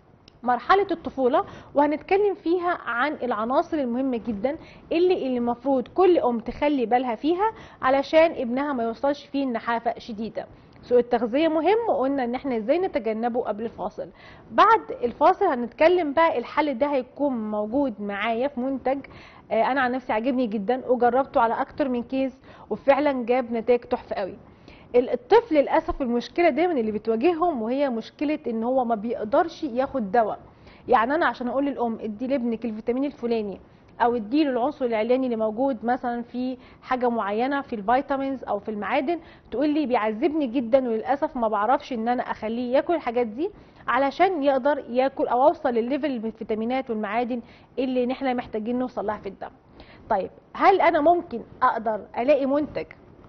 مرحلة الطفولة وهنتكلم فيها عن العناصر المهمة جدا اللي اللي المفروض كل أم تخلي بالها فيها علشان ابنها ما يوصلش فيه النحافة شديدة سوء التغذية مهم وقلنا ان احنا ازاي نتجنبه قبل الفاصل بعد الفاصل هنتكلم بقى الحل ده هيكون موجود معايا في منتج آه، انا عن نفسي عجبني جدا وجربته على اكتر من كيس وفعلا جاب نتائج تحفة قوي ال- الطفل للاسف المشكله دايما اللي بتواجههم وهي مشكله ان هو ما بيقدرش ياخد دواء يعني انا عشان اقول للام ادي لابنك الفيتامين الفلاني او اديله العنصر العلاني اللي موجود مثلا في حاجه معينه في الفيتامينز او في المعادن تقول لي بيعذبني جدا وللاسف ما بعرفش ان انا اخليه ياكل الحاجات دي علشان يقدر ياكل او اوصل للليفل من الفيتامينات والمعادن اللي نحن محتاجين نوصل لها في الدم طيب هل انا ممكن اقدر الاقي منتج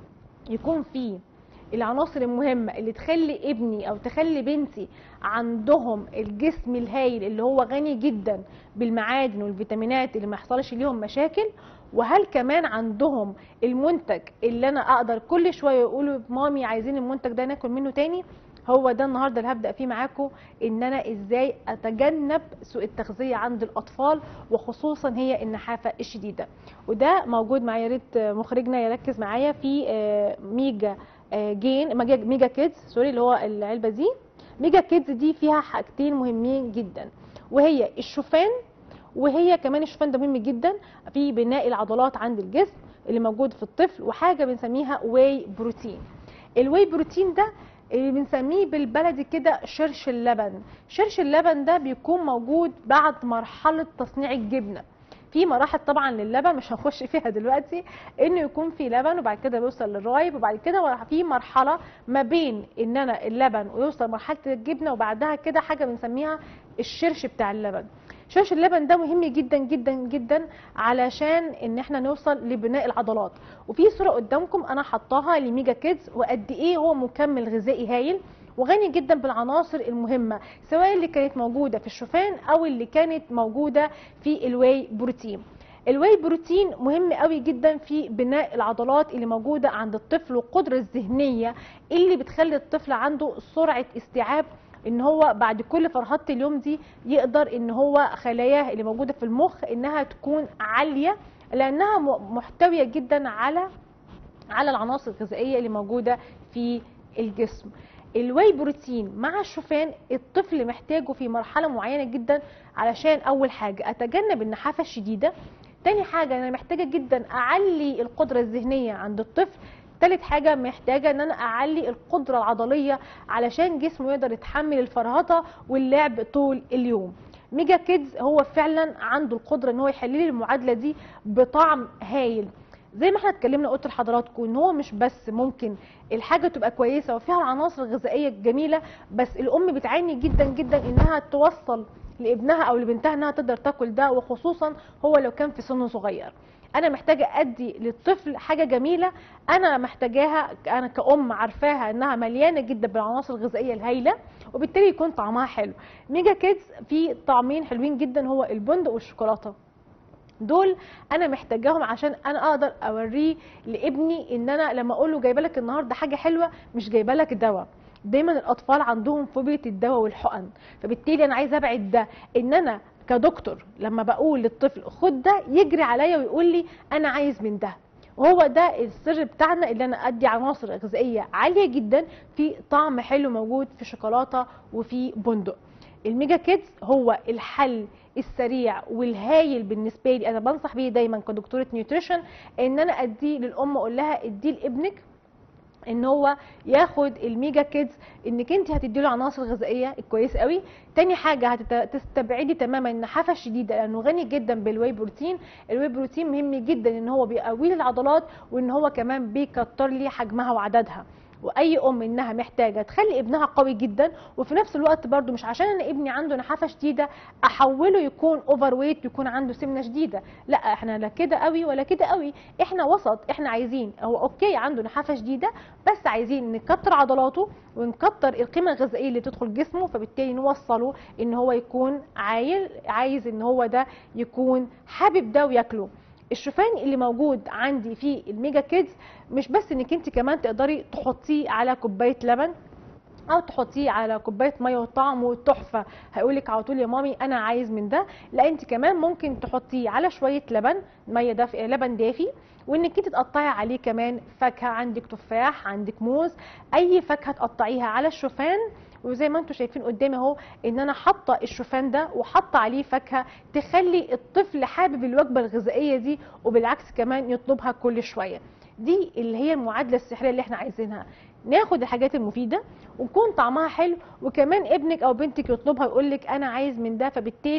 يكون فيه العناصر المهمة اللي تخلي ابني أو تخلي بنتي عندهم الجسم الهايل اللي هو غني جدا بالمعادن والفيتامينات اللي ما يحصلش ليهم مشاكل وهل كمان عندهم المنتج اللي أنا أقدر كل شوية يقولوا مامي عايزين المنتج ده ناكل منه تاني هو ده النهارده اللي هبدا فيه معاكم ان انا ازاي اتجنب سوء التغذيه عند الاطفال وخصوصا هي النحافه الشديده وده موجود معايا يا ريت مخرجنا يركز معايا في آه، ميجا آه، جين ميجا ميجا كيدز سوري اللي هو العلبه دي ميجا كيدز دي فيها حاجتين مهمين جدا وهي الشوفان وهي كمان الشوفان ده مهم جدا في بناء العضلات عند الجسم اللي موجود في الطفل وحاجه بنسميها واي بروتين الواي بروتين ده اللي بنسميه بالبلدي كده شرش اللبن شرش اللبن ده بيكون موجود بعد مرحله تصنيع الجبنه في مراحل طبعا للبن مش هنخش فيها دلوقتي انه يكون في لبن وبعد كده بيوصل للرايب وبعد كده في مرحله ما بين ان انا اللبن ويوصل مرحله الجبنه وبعدها كده حاجه بنسميها الشرش بتاع اللبن شرش اللبن ده مهم جدا جدا جدا علشان ان احنا نوصل لبناء العضلات وفي صوره قدامكم انا حطاها لميجا كيدز وقد ايه هو مكمل غذائي هايل وغني جدا بالعناصر المهمه سواء اللي كانت موجوده في الشوفان او اللي كانت موجوده في الواي بروتين الواي بروتين مهم قوي جدا في بناء العضلات اللي موجوده عند الطفل والقدره الذهنيه اللي بتخلي الطفل عنده سرعه استيعاب ان هو بعد كل فرحة اليوم دي يقدر ان هو خلاياه اللي موجوده في المخ انها تكون عاليه لانها م- محتويه جدا على على العناصر الغذائيه اللي موجوده في الجسم الواي بروتين مع الشوفان الطفل محتاجه في مرحله معينه جدا علشان اول حاجه اتجنب النحافه الشديده تاني حاجه انا محتاجه جدا اعلي القدره الذهنيه عند الطفل تالت حاجة محتاجة ان انا اعلي القدرة العضلية علشان جسمه يقدر يتحمل الفرهطة واللعب طول اليوم ميجا كيدز هو فعلا عنده القدرة ان هو يحل لي المعادلة دي بطعم هايل زي ما احنا اتكلمنا قلت لحضراتكم ان هو مش بس ممكن الحاجه تبقى كويسه وفيها العناصر الغذائيه الجميله بس الام بتعاني جدا جدا انها توصل لابنها او لبنتها انها تقدر تاكل ده وخصوصا هو لو كان في سن صغير انا محتاجه ادي للطفل حاجه جميله انا محتاجاها انا كأم عارفاها انها مليانه جدا بالعناصر الغذائيه الهائله وبالتالي يكون طعمها حلو ميجا كيدز فيه طعمين حلوين جدا هو البندق والشوكولاته دول انا محتاجاهم عشان انا اقدر اوريه لابني ان انا لما اقول له جايبه لك النهارده حاجه حلوه مش جايبه لك دواء دايما الاطفال عندهم فوبيا الدواء والحقن فبالتالي انا عايزه ابعد ده ان انا كدكتور لما بقول للطفل خد ده يجري عليا ويقول لي انا عايز من ده وهو ده السر بتاعنا اللي انا ادي عناصر غذائيه عاليه جدا في طعم حلو موجود في شوكولاته وفي بندق الميجا كيدز هو الحل السريع والهايل بالنسبه لي انا بنصح بيه دايما كدكتوره نيوتريشن ان انا اديه للام اقول لها اديه لابنك ان هو ياخد الميجا كيدز انك انت هتدي له عناصر غذائيه كويس قوي تاني حاجه هتستبعدي تماما النحافه الشديده لانه غني جدا بالواي بروتين الواي بروتين مهم جدا ان هو بيقوي لي العضلات وان هو كمان بيكتر لي حجمها وعددها واي ام انها محتاجه تخلي ابنها قوي جدا وفي نفس الوقت برده مش عشان انا ابني عنده نحافه شديده احوله يكون اوفر ويت يكون عنده سمنه شديده لا احنا لا كده قوي ولا كده قوي احنا وسط احنا عايزين هو اوكي عنده نحافه شديده بس عايزين نكتر عضلاته ونكتر القيمه الغذائيه اللي تدخل جسمه فبالتالي نوصله ان هو يكون عايل عايز ان هو ده يكون حابب ده وياكله الشوفان اللي موجود عندي في الميجا كيدز مش بس انك انت كمان تقدري تحطيه على كوبايه لبن او تحطيه على كوبايه ميه وطعمه تحفه هيقولك على طول يا مامي انا عايز من ده لا انت كمان ممكن تحطيه على شويه لبن ميه دافئ لبن دافي وانك انت تقطعي عليه كمان فاكهه عندك تفاح عندك موز اي فاكهه تقطعيها على الشوفان وزي ما انتم شايفين قدامي اهو ان انا حاطه الشوفان ده وحاطه عليه فاكهه تخلي الطفل حابب الوجبه الغذائيه دي وبالعكس كمان يطلبها كل شويه دي اللي هي المعادله السحريه اللي احنا عايزينها ناخد الحاجات المفيده ويكون طعمها حلو وكمان ابنك او بنتك يطلبها يقول لك انا عايز من ده فبالتالي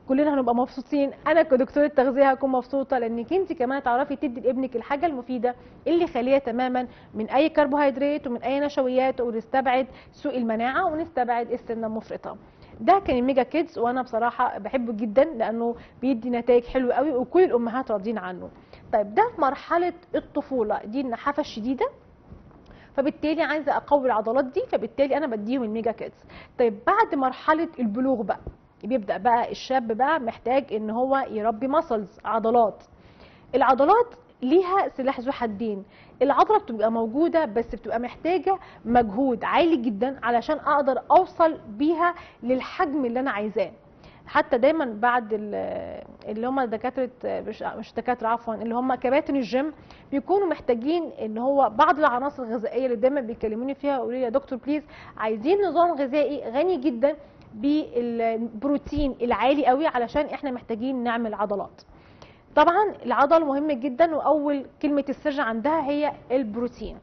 كلنا هنبقى مبسوطين انا كدكتوره تغذيه هكون مبسوطه لانك انت كمان تعرفي تدي لابنك الحاجه المفيده اللي خاليه تماما من اي كربوهيدرات ومن اي نشويات ونستبعد سوء المناعه ونستبعد السمنه المفرطه ده كان الميجا كيدز وانا بصراحه بحبه جدا لانه بيدي نتائج حلوه قوي وكل الامهات راضيين عنه طيب ده في مرحله الطفوله دي النحافه الشديده فبالتالي عايزه اقوي العضلات دي فبالتالي انا بديهم الميجا كيدز طيب بعد مرحله البلوغ بقى بيبدا بقى الشاب بقى محتاج ان هو يربي ماسلز عضلات العضلات ليها سلاح ذو حدين العضله بتبقى موجوده بس بتبقى محتاجه مجهود عالي جدا علشان اقدر اوصل بيها للحجم اللي انا عايزاه حتى دايما بعد ال- اللي هم دكاتره مش مش دكاتره عفوا اللي هم كباتن الجيم بيكونوا محتاجين ان هو بعض العناصر الغذائيه اللي دايما بيكلموني فيها يقولوا لي يا دكتور بليز عايزين نظام غذائي غني جدا بالبروتين العالي قوي علشان احنا محتاجين نعمل عضلات طبعا العضل مهم جدا واول كلمه السر عندها هي البروتين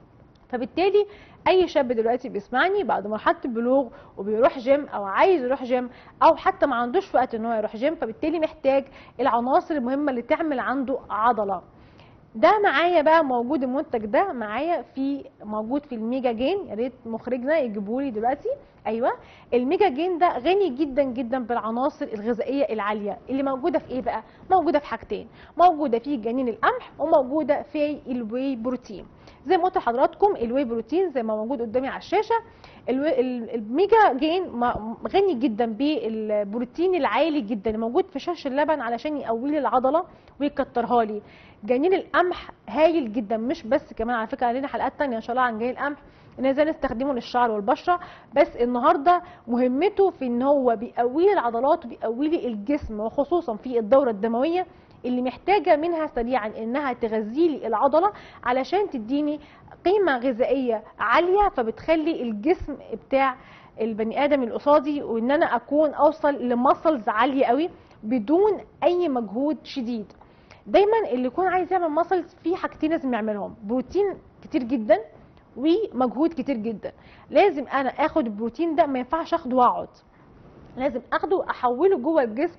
فبالتالي اي شاب دلوقتي بيسمعني بعد مرحله البلوغ وبيروح جيم او عايز يروح جيم او حتى ما عندوش وقت ان هو يروح جيم فبالتالي محتاج العناصر المهمه اللي تعمل عنده عضله ده معايا بقى موجود المنتج ده معايا في موجود في الميجا جين يا ريت مخرجنا يجيبوا لي دلوقتي ايوه الميجا جين ده غني جدا جدا بالعناصر الغذائيه العاليه اللي موجوده في ايه بقى موجوده في حاجتين موجوده في جنين القمح وموجوده في الواي بروتين زي ما قلت لحضراتكم الواي بروتين زي ما موجود قدامي على الشاشه الو- ال- الميجا جين ما- غني جدا بالبروتين العالي جدا اللي موجود في شاش اللبن علشان يقوي لي العضله ويكترها لي جنين القمح هايل جدا مش بس كمان على فكره علينا حلقات تانية ان شاء الله عن جنين القمح ان ازاي نستخدمه للشعر والبشره بس النهارده مهمته في ان هو بيقوي لي العضلات وبيقوي لي الجسم وخصوصا في الدوره الدمويه اللي محتاجه منها سريعا انها تغذي لي العضله علشان تديني قيمه غذائيه عاليه فبتخلي الجسم بتاع البني ادم اللي قصادي وان انا اكون اوصل لمسلز عاليه قوي بدون اي مجهود شديد دايما اللي يكون عايز يعمل ماسلز في حاجتين لازم يعملهم بروتين كتير جدا ومجهود كتير جدا لازم انا اخد البروتين ده ما ينفعش اخده واقعد لازم اخده احوله جوه الجسم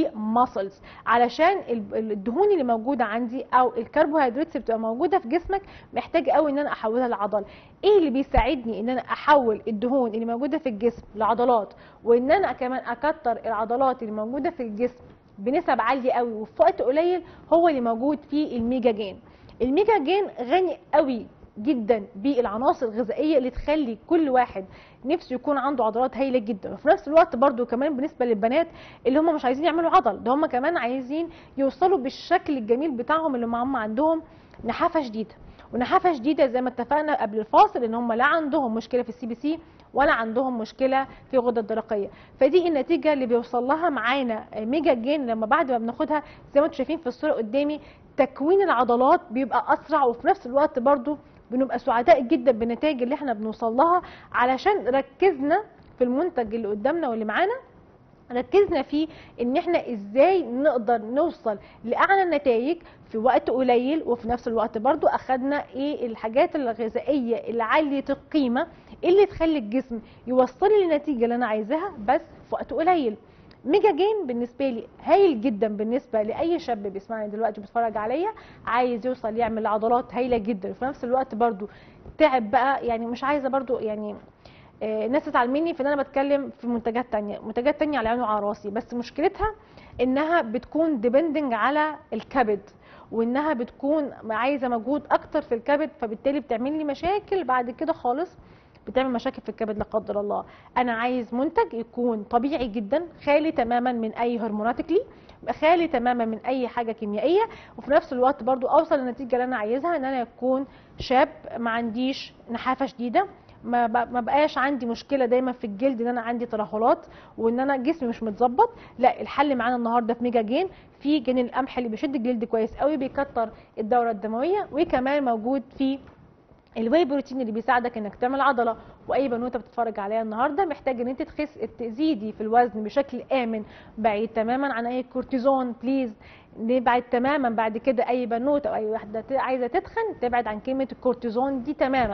لماسلز علشان ال- الدهون اللي موجوده عندي او الكربوهيدرات اللي بتبقى موجوده في جسمك محتاجه قوي ان انا احولها لعضل ايه اللي بيساعدني ان انا احول الدهون اللي موجوده في الجسم لعضلات وان انا كمان اكتر العضلات اللي موجوده في الجسم بنسب عاليه قوي وفي وقت قليل هو اللي موجود في الميجا جين الميجا جين غني قوي جدا بالعناصر الغذائيه اللي تخلي كل واحد نفسه يكون عنده عضلات هايله جدا وفي نفس الوقت برضو كمان بالنسبه للبنات اللي هم مش عايزين يعملوا عضل ده هم كمان عايزين يوصلوا بالشكل الجميل بتاعهم اللي هم عندهم نحافه شديده ونحافه شديده زي ما اتفقنا قبل الفاصل ان هم لا عندهم مشكله في السي بي سي ولا عندهم مشكله في الغده الدرقيه فدي النتيجه اللي بيوصل لها معانا ميجا جين لما بعد ما بناخدها زي ما انتم شايفين في الصوره قدامي تكوين العضلات بيبقى اسرع وفي نفس الوقت برضو بنبقى سعداء جدا بالنتائج اللي احنا بنوصل لها علشان ركزنا في المنتج اللي قدامنا واللي معانا ركزنا فيه ان احنا ازاي نقدر نوصل لاعلى النتائج في وقت قليل وفي نفس الوقت برضو اخدنا ايه الحاجات الغذائيه اللي عاليه القيمه اللي تخلي الجسم يوصل لي النتيجه اللي انا عايزاها بس في وقت قليل ميجا جين بالنسبه لي هايل جدا بالنسبه لاي شاب بيسمعني دلوقتي بيتفرج عليا عايز يوصل يعمل عضلات هايله جدا وفي نفس الوقت برضو تعب بقى يعني مش عايزه برضو يعني آه، الناس تزعل مني في ان انا بتكلم في منتجات تانية منتجات تانية على عيني وعلى راسي بس مشكلتها انها بتكون ديبندنج على الكبد وانها بتكون عايزه مجهود اكتر في الكبد فبالتالي بتعمل لي مشاكل بعد كده خالص بتعمل مشاكل في الكبد لا قدر الله انا عايز منتج يكون طبيعي جدا خالي تماما من اي هرموناتيكلي خالي تماما من اي حاجه كيميائيه وفي نفس الوقت برضو اوصل للنتيجه اللي انا عايزها ان انا اكون شاب ما عنديش نحافه شديده ما ب- ما بقاش عندي مشكله دايما في الجلد ان انا عندي ترهلات وان انا جسمي مش متظبط لا الحل معانا النهارده في ميجا جين في جنين القمح اللي بيشد الجلد كويس قوي بيكتر الدوره الدمويه وكمان موجود في الواي بروتين اللي بيساعدك انك تعمل عضله واي بنوته بتتفرج عليها النهارده محتاج ان انت تخس تزيدي في الوزن بشكل امن بعيد تماما عن اي كورتيزون بليز نبعد تماما بعد كده اي بنوته او اي واحده ت- عايزه تتخن تبعد عن كلمه الكورتيزون دي تماما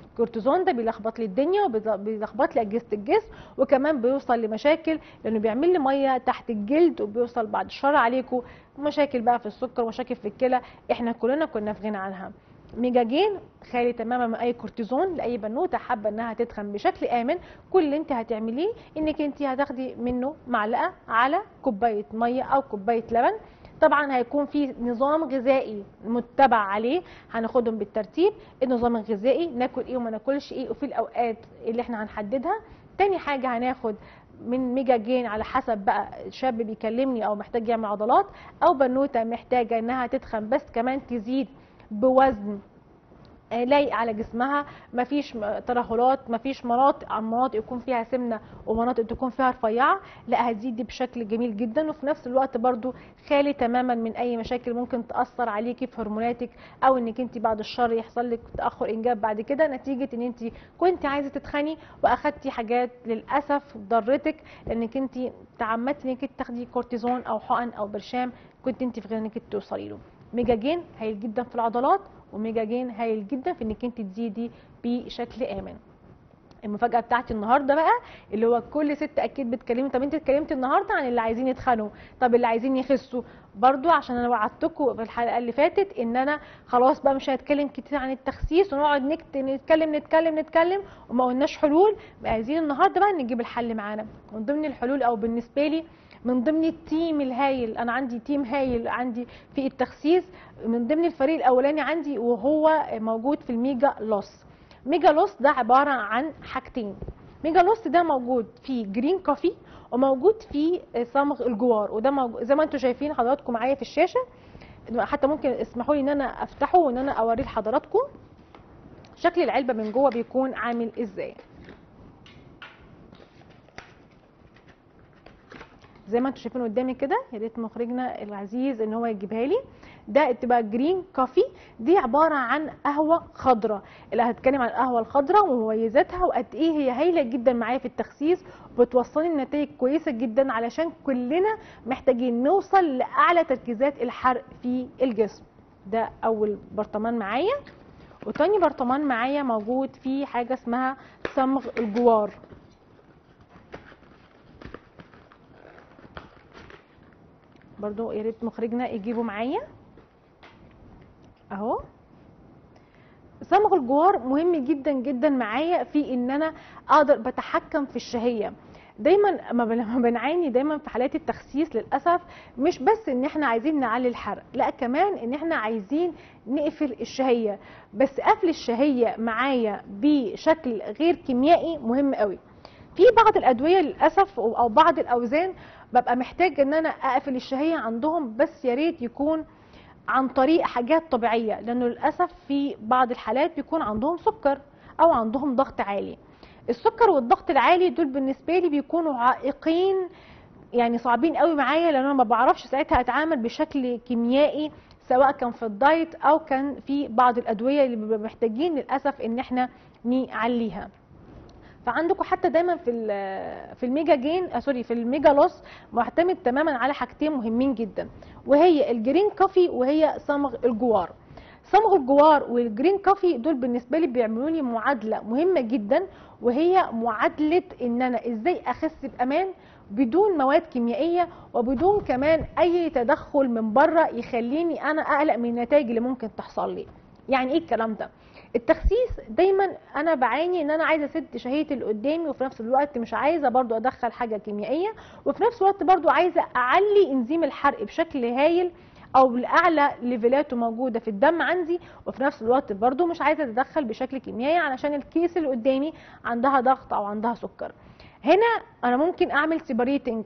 الكورتيزون ده بيلخبط لي الدنيا وبيلخبط لي اجهزه الجسم وكمان بيوصل لمشاكل لانه بيعمل لي ميه تحت الجلد وبيوصل بعد الشر عليكم مشاكل بقى في السكر ومشاكل في الكلى احنا كلنا كنا في غنى عنها ميجاجين خالي تماما من اي كورتيزون لاي بنوته حابه انها تتخن بشكل امن كل اللي انت هتعمليه انك انت هتاخدي منه معلقه على كوبايه ميه او كوبايه لبن طبعا هيكون في نظام غذائي متبع عليه هناخدهم بالترتيب النظام الغذائي ناكل ايه وما ناكلش ايه وفي الاوقات اللي احنا هنحددها تاني حاجه هناخد من ميجا جين على حسب بقى شاب بيكلمني او محتاج يعمل عضلات او بنوته محتاجه انها تتخن بس كمان تزيد بوزن آه، لايق على جسمها مفيش م- ترهلات مفيش مناطق عن مناطق يكون فيها سمنه ومناطق تكون فيها رفيعه لا هتزيد دي بشكل جميل جدا وفي نفس الوقت برضو خالي تماما من اي مشاكل ممكن تاثر عليكي في هرموناتك او انك انت بعد الشر يحصل لك تاخر انجاب بعد كده نتيجه ان انت كنت عايزه تتخني واخدتي حاجات للاسف ضرتك لانك انت تعمدتي انك انت تاخدي كورتيزون او حقن او برشام كنت انت في غير انك انت توصلي له ميجا جين هايل جدا في العضلات وميجا جين هايل جدا في انك انت تزيدي بشكل امن المفاجاه بتاعتي النهارده بقى اللي هو كل ست اكيد بتكلمي طب انت اتكلمتي النهارده عن اللي عايزين يتخنوا طب اللي عايزين يخسوا برضو عشان انا وعدتكم في الحلقه اللي فاتت ان انا خلاص بقى مش هنتكلم كتير عن التخسيس ونقعد نكت نتكلم نتكلم نتكلم وما قلناش حلول بقى عايزين النهارده بقى نجيب الحل معانا من ضمن الحلول او بالنسبه لي من ضمن التيم الهايل انا عندي تيم هايل عندي في التخسيس من ضمن الفريق الاولاني عندي وهو موجود في الميجا لوس ميجا لوس ده عباره عن حاجتين ميجا لوس ده موجود في جرين كوفي وموجود في صمغ الجوار وده موجود زي ما انتم شايفين حضراتكم معايا في الشاشه حتى ممكن اسمحوا لي ان انا افتحه وان انا اوريه لحضراتكم شكل العلبه من جوه بيكون عامل ازاي زي ما انتم شايفين قدامي كده يا ريت مخرجنا العزيز ان هو يجيبها لي ده تبقى جرين كوفي دي عباره عن قهوه خضراء اللي هتكلم عن القهوه الخضراء ومميزاتها وقد ايه هي هايله جدا معايا في التخسيس وبتوصلي لنتائج كويسه جدا علشان كلنا محتاجين نوصل لاعلى تركيزات الحرق في الجسم ده اول برطمان معايا وتاني برطمان معايا موجود فيه حاجه اسمها صمغ الجوار برضو يا ريت مخرجنا يجيبه معايا اهو صمغ الجوار مهم جدا جدا معايا في ان انا اقدر بتحكم في الشهيه دايما ما بن- ما بنعاني دايما في حالات التخسيس للاسف مش بس ان احنا عايزين نعلي الحرق لا كمان ان احنا عايزين نقفل الشهيه بس قفل الشهيه معايا بشكل غير كيميائي مهم قوي في بعض الادويه للاسف او بعض الاوزان ببقى محتاج ان انا اقفل الشهيه عندهم بس يا ريت يكون عن طريق حاجات طبيعيه لانه للاسف في بعض الحالات بيكون عندهم سكر او عندهم ضغط عالي السكر والضغط العالي دول بالنسبه لي بيكونوا عائقين يعني صعبين قوي معايا لان انا ما بعرفش ساعتها اتعامل بشكل كيميائي سواء كان في الدايت او كان في بعض الادويه اللي بنبقى محتاجين للاسف ان احنا نعليها فعندكم حتى دايما في ال- في الميجا جين آه سوري في الميجا لوس معتمد تماما على حاجتين مهمين جدا وهي الجرين كوفي وهي صمغ الجوار صمغ الجوار والجرين كوفي دول بالنسبه لي بيعملوا لي معادله مهمه جدا وهي معادله ان انا ازاي اخس بامان بدون مواد كيميائيه وبدون كمان اي تدخل من بره يخليني انا اقلق من النتائج اللي ممكن تحصل لي يعني ايه الكلام ده التخسيس دايما انا بعاني ان انا عايزه اسد شهيه اللي قدامي وفي نفس الوقت مش عايزه برضو ادخل حاجه كيميائيه وفي نفس الوقت برضو عايزه اعلي انزيم الحرق بشكل هايل او لاعلى ليفلاته موجوده في الدم عندي وفي نفس الوقت برضو مش عايزه اتدخل بشكل كيميائي علشان الكيس اللي قدامي عندها ضغط او عندها سكر هنا انا ممكن اعمل سيبريتنج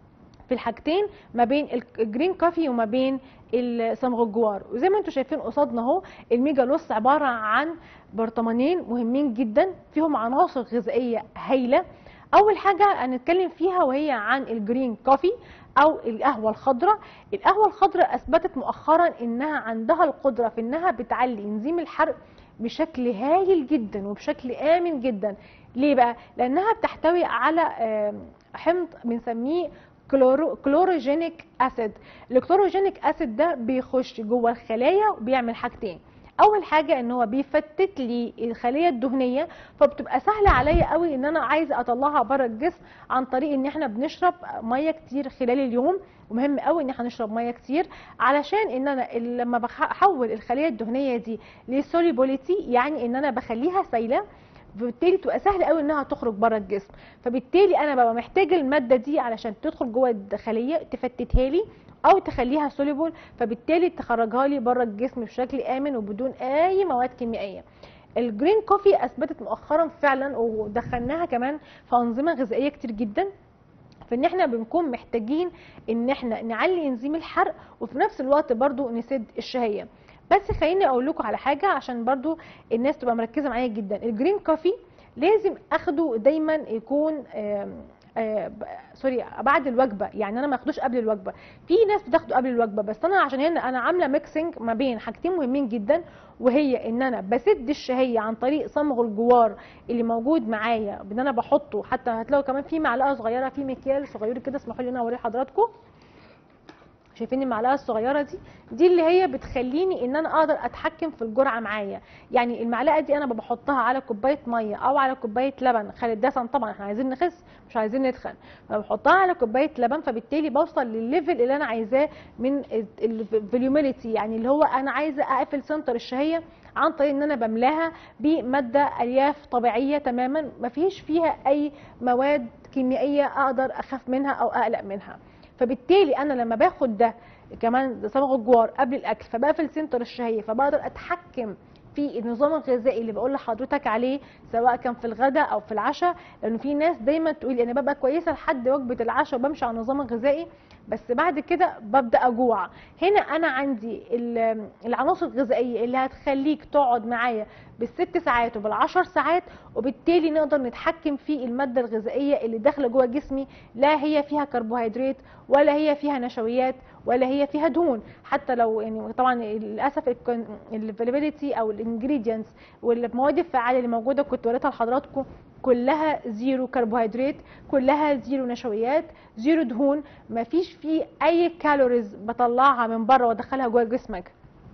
في الحاجتين ما بين الجرين كوفي وما بين الصمغ الجوار وزي ما انتم شايفين قصادنا اهو الميجا لوس عباره عن برطمانين مهمين جدا فيهم عناصر غذائيه هايله اول حاجه هنتكلم فيها وهي عن الجرين كوفي او القهوه الخضراء القهوه الخضراء اثبتت مؤخرا انها عندها القدره في انها بتعلي انزيم الحرق بشكل هايل جدا وبشكل امن جدا ليه بقى لانها بتحتوي على آم، حمض بنسميه كلورو كلوروجينيك اسيد الكلوروجينيك اسيد ده بيخش جوه الخلايا وبيعمل حاجتين اول حاجه ان هو بيفتت لي الخليه الدهنيه فبتبقى سهله عليا قوي ان انا عايزه اطلعها بره الجسم عن طريق ان احنا بنشرب ميه كتير خلال اليوم ومهم قوي ان احنا نشرب ميه كتير علشان ان انا ال- لما بحول الخليه الدهنيه دي لسوليبوليتي يعني ان انا بخليها سايله فبالتالي تبقى سهل قوي انها تخرج بره الجسم فبالتالي انا ببقى محتاجه الماده دي علشان تدخل جوه الخليه تفتتها لي او تخليها سوليبل فبالتالي تخرجها لي بره الجسم بشكل امن وبدون اي مواد كيميائيه الجرين كوفي اثبتت مؤخرا فعلا ودخلناها كمان في انظمه غذائيه كتير جدا فان احنا بنكون محتاجين ان احنا نعلي انزيم الحرق وفي نفس الوقت برضو نسد الشهيه بس خليني اقول لكم على حاجه عشان برضو الناس تبقى مركزه معايا جدا الجرين كوفي لازم اخده دايما يكون آم، آه، ب- سوري بعد الوجبه يعني انا ما اخدوش قبل الوجبه في ناس بتاخده قبل الوجبه بس انا عشان هنا انا عامله ميكسنج ما بين حاجتين مهمين جدا وهي ان انا بسد الشهيه عن طريق صمغ الجوار اللي موجود معايا بان انا بحطه حتى هتلاقوا كمان في معلقه صغيره في مكيال صغير كده اسمحوا لي ان انا اوريه لحضراتكم شايفين المعلقه الصغيره دي دي اللي هي بتخليني ان انا اقدر اتحكم في الجرعه معايا يعني المعلقه دي انا بحطها على كوبايه ميه او على كوبايه لبن خالي الدسم طبعا احنا عايزين نخس مش عايزين نتخن فبحطها على كوبايه لبن فبالتالي بوصل للليفل اللي انا عايزاه من الفوليوميليتي يعني اللي هو انا عايزه اقفل سنتر الشهيه عن طريق ان انا بملاها بماده الياف طبيعيه تماما ما فيش فيها اي مواد كيميائيه اقدر اخاف منها او اقلق منها فبالتالي انا لما باخد ده كمان صبغ الجوار قبل الاكل فبقفل سنتر الشهيه فبقدر اتحكم في النظام الغذائي اللي بقول لحضرتك عليه سواء كان في الغداء او في العشاء لانه في ناس دايما تقول لي انا ببقى كويسه لحد وجبه العشاء وبمشي على النظام الغذائي بس بعد كده ببدا اجوع هنا انا عندي ال- العناصر الغذائيه اللي هتخليك تقعد معايا بالست ساعات وبالعشر ساعات وبالتالي نقدر نتحكم في الماده الغذائيه اللي داخله جوه جسمي لا هي فيها كربوهيدرات ولا هي فيها نشويات ولا هي فيها دهون حتى لو يعني طبعا للاسف الفاليبيليتي او الانجريدينتس والمواد الفعاله اللي موجوده كنت وريتها لحضراتكم كلها زيرو كربوهيدرات كلها زيرو نشويات زيرو دهون مفيش فيه اي كالوريز بطلعها من بره وادخلها جوه جسمك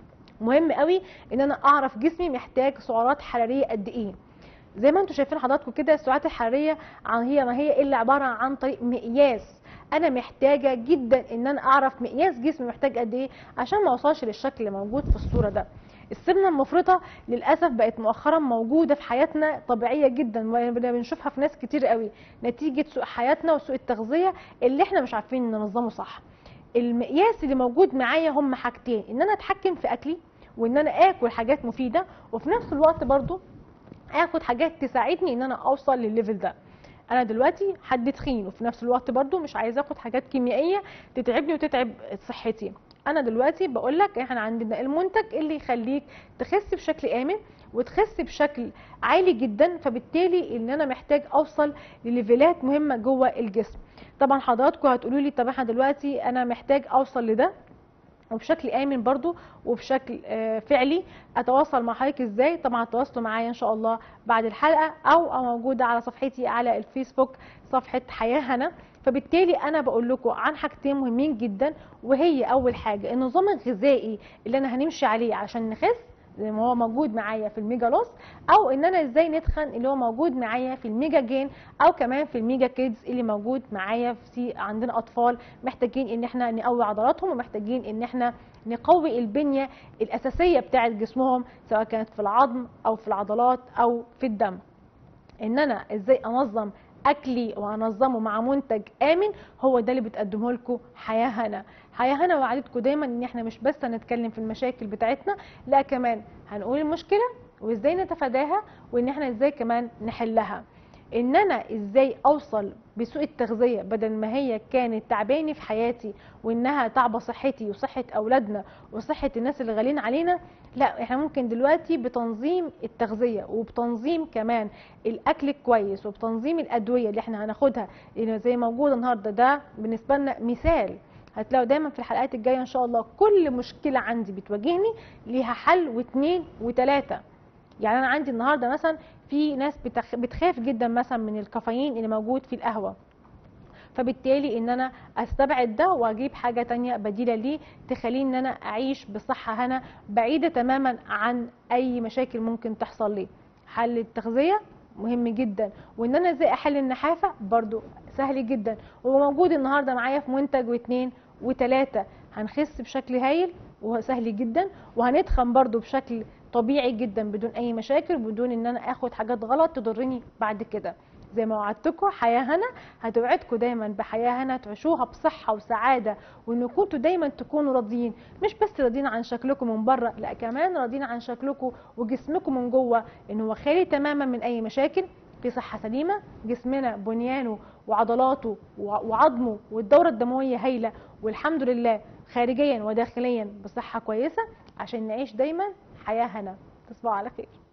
مهم قوي ان انا اعرف جسمي محتاج سعرات حراريه قد ايه زي ما انتم شايفين حضراتكم كده السعرات الحراريه عن هي ما هي الا عباره عن طريق مقياس انا محتاجه جدا ان انا اعرف مقياس جسمي محتاج قد ايه عشان ما اوصلش للشكل اللي موجود في الصوره ده السمنه المفرطه للاسف بقت مؤخرا موجوده في حياتنا طبيعيه جدا وبنشوفها في ناس كتير قوي نتيجه سوء حياتنا وسوء التغذيه اللي احنا مش عارفين ننظمه صح المقياس اللي موجود معايا هم حاجتين ان انا اتحكم في اكلي وان انا اكل حاجات مفيده وفي نفس الوقت برضو اخد حاجات تساعدني ان انا اوصل للليفل ده انا دلوقتي حد تخين وفي نفس الوقت برضو مش عايزه اخد حاجات كيميائيه تتعبني وتتعب صحتي انا دلوقتي بقول لك احنا عندنا المنتج اللي يخليك تخس بشكل امن وتخس بشكل عالي جدا فبالتالي ان انا محتاج اوصل لليفلات مهمه جوه الجسم طبعا حضراتكم هتقولوا لي طب احنا دلوقتي انا محتاج اوصل لده وبشكل امن برضو وبشكل آه، فعلي اتواصل مع حضرتك ازاي طبعا تواصلوا معايا ان شاء الله بعد الحلقه او أو موجوده على صفحتي على الفيسبوك صفحه حياه هنا فبالتالي انا بقول لكم عن حاجتين مهمين جدا وهي اول حاجه النظام الغذائي اللي انا هنمشي عليه عشان نخس زي ما هو موجود معايا في الميجا لوس او ان انا ازاي نتخن اللي هو موجود معايا في الميجا جين او كمان في الميجا كيدز اللي موجود معايا في عندنا اطفال محتاجين ان احنا نقوي عضلاتهم ومحتاجين ان احنا نقوي البنيه الاساسيه بتاعه جسمهم سواء كانت في العظم او في العضلات او في الدم ان انا ازاي انظم اكلي وانظمه مع منتج امن هو ده اللي بتقدمه لكم حياه هنا حياه هنا وعدتكم دايما ان احنا مش بس هنتكلم في المشاكل بتاعتنا لا كمان هنقول المشكله وازاي نتفاداها وان احنا ازاي كمان نحلها ان انا ازاي اوصل بسوء التغذيه بدل ما هي كانت تعباني في حياتي وانها تعبى صحتي وصحه اولادنا وصحه الناس اللي غاليين علينا لا احنا ممكن دلوقتي بتنظيم التغذيه وبتنظيم كمان الاكل الكويس وبتنظيم الادويه اللي احنا هناخدها اللي زي موجوده النهارده ده بالنسبه لنا مثال هتلاقوا دايما في الحلقات الجايه ان شاء الله كل مشكله عندي بتواجهني ليها حل واثنين وثلاثه يعني انا عندي النهارده مثلا في ناس بتخ... بتخاف جدا مثلا من الكافيين اللي موجود في القهوه فبالتالي ان انا استبعد ده واجيب حاجه تانية بديله ليه تخليني ان انا اعيش بصحه هنا بعيده تماما عن اي مشاكل ممكن تحصل لي حل التغذيه مهم جدا وان انا ازاي احل النحافه برضو سهل جدا وموجود النهارده معايا في منتج واثنين وثلاثه هنخس بشكل هايل وسهل جدا وهنتخن برضو بشكل طبيعي جدا بدون اي مشاكل بدون ان انا اخد حاجات غلط تضرني بعد كده زي ما وعدتكم حياه هنا هتوعدكم دايما بحياه هنا تعيشوها بصحه وسعاده وان كنتوا دايما تكونوا راضيين مش بس راضيين عن شكلكم من بره لا كمان راضيين عن شكلكم وجسمكم من جوه ان هو خالي تماما من اي مشاكل في صحه سليمه جسمنا بنيانه وعضلاته وعظمه والدوره الدمويه هايله والحمد لله خارجيا وداخليا بصحه كويسه عشان نعيش دايما حياه هنا تصبحوا على خير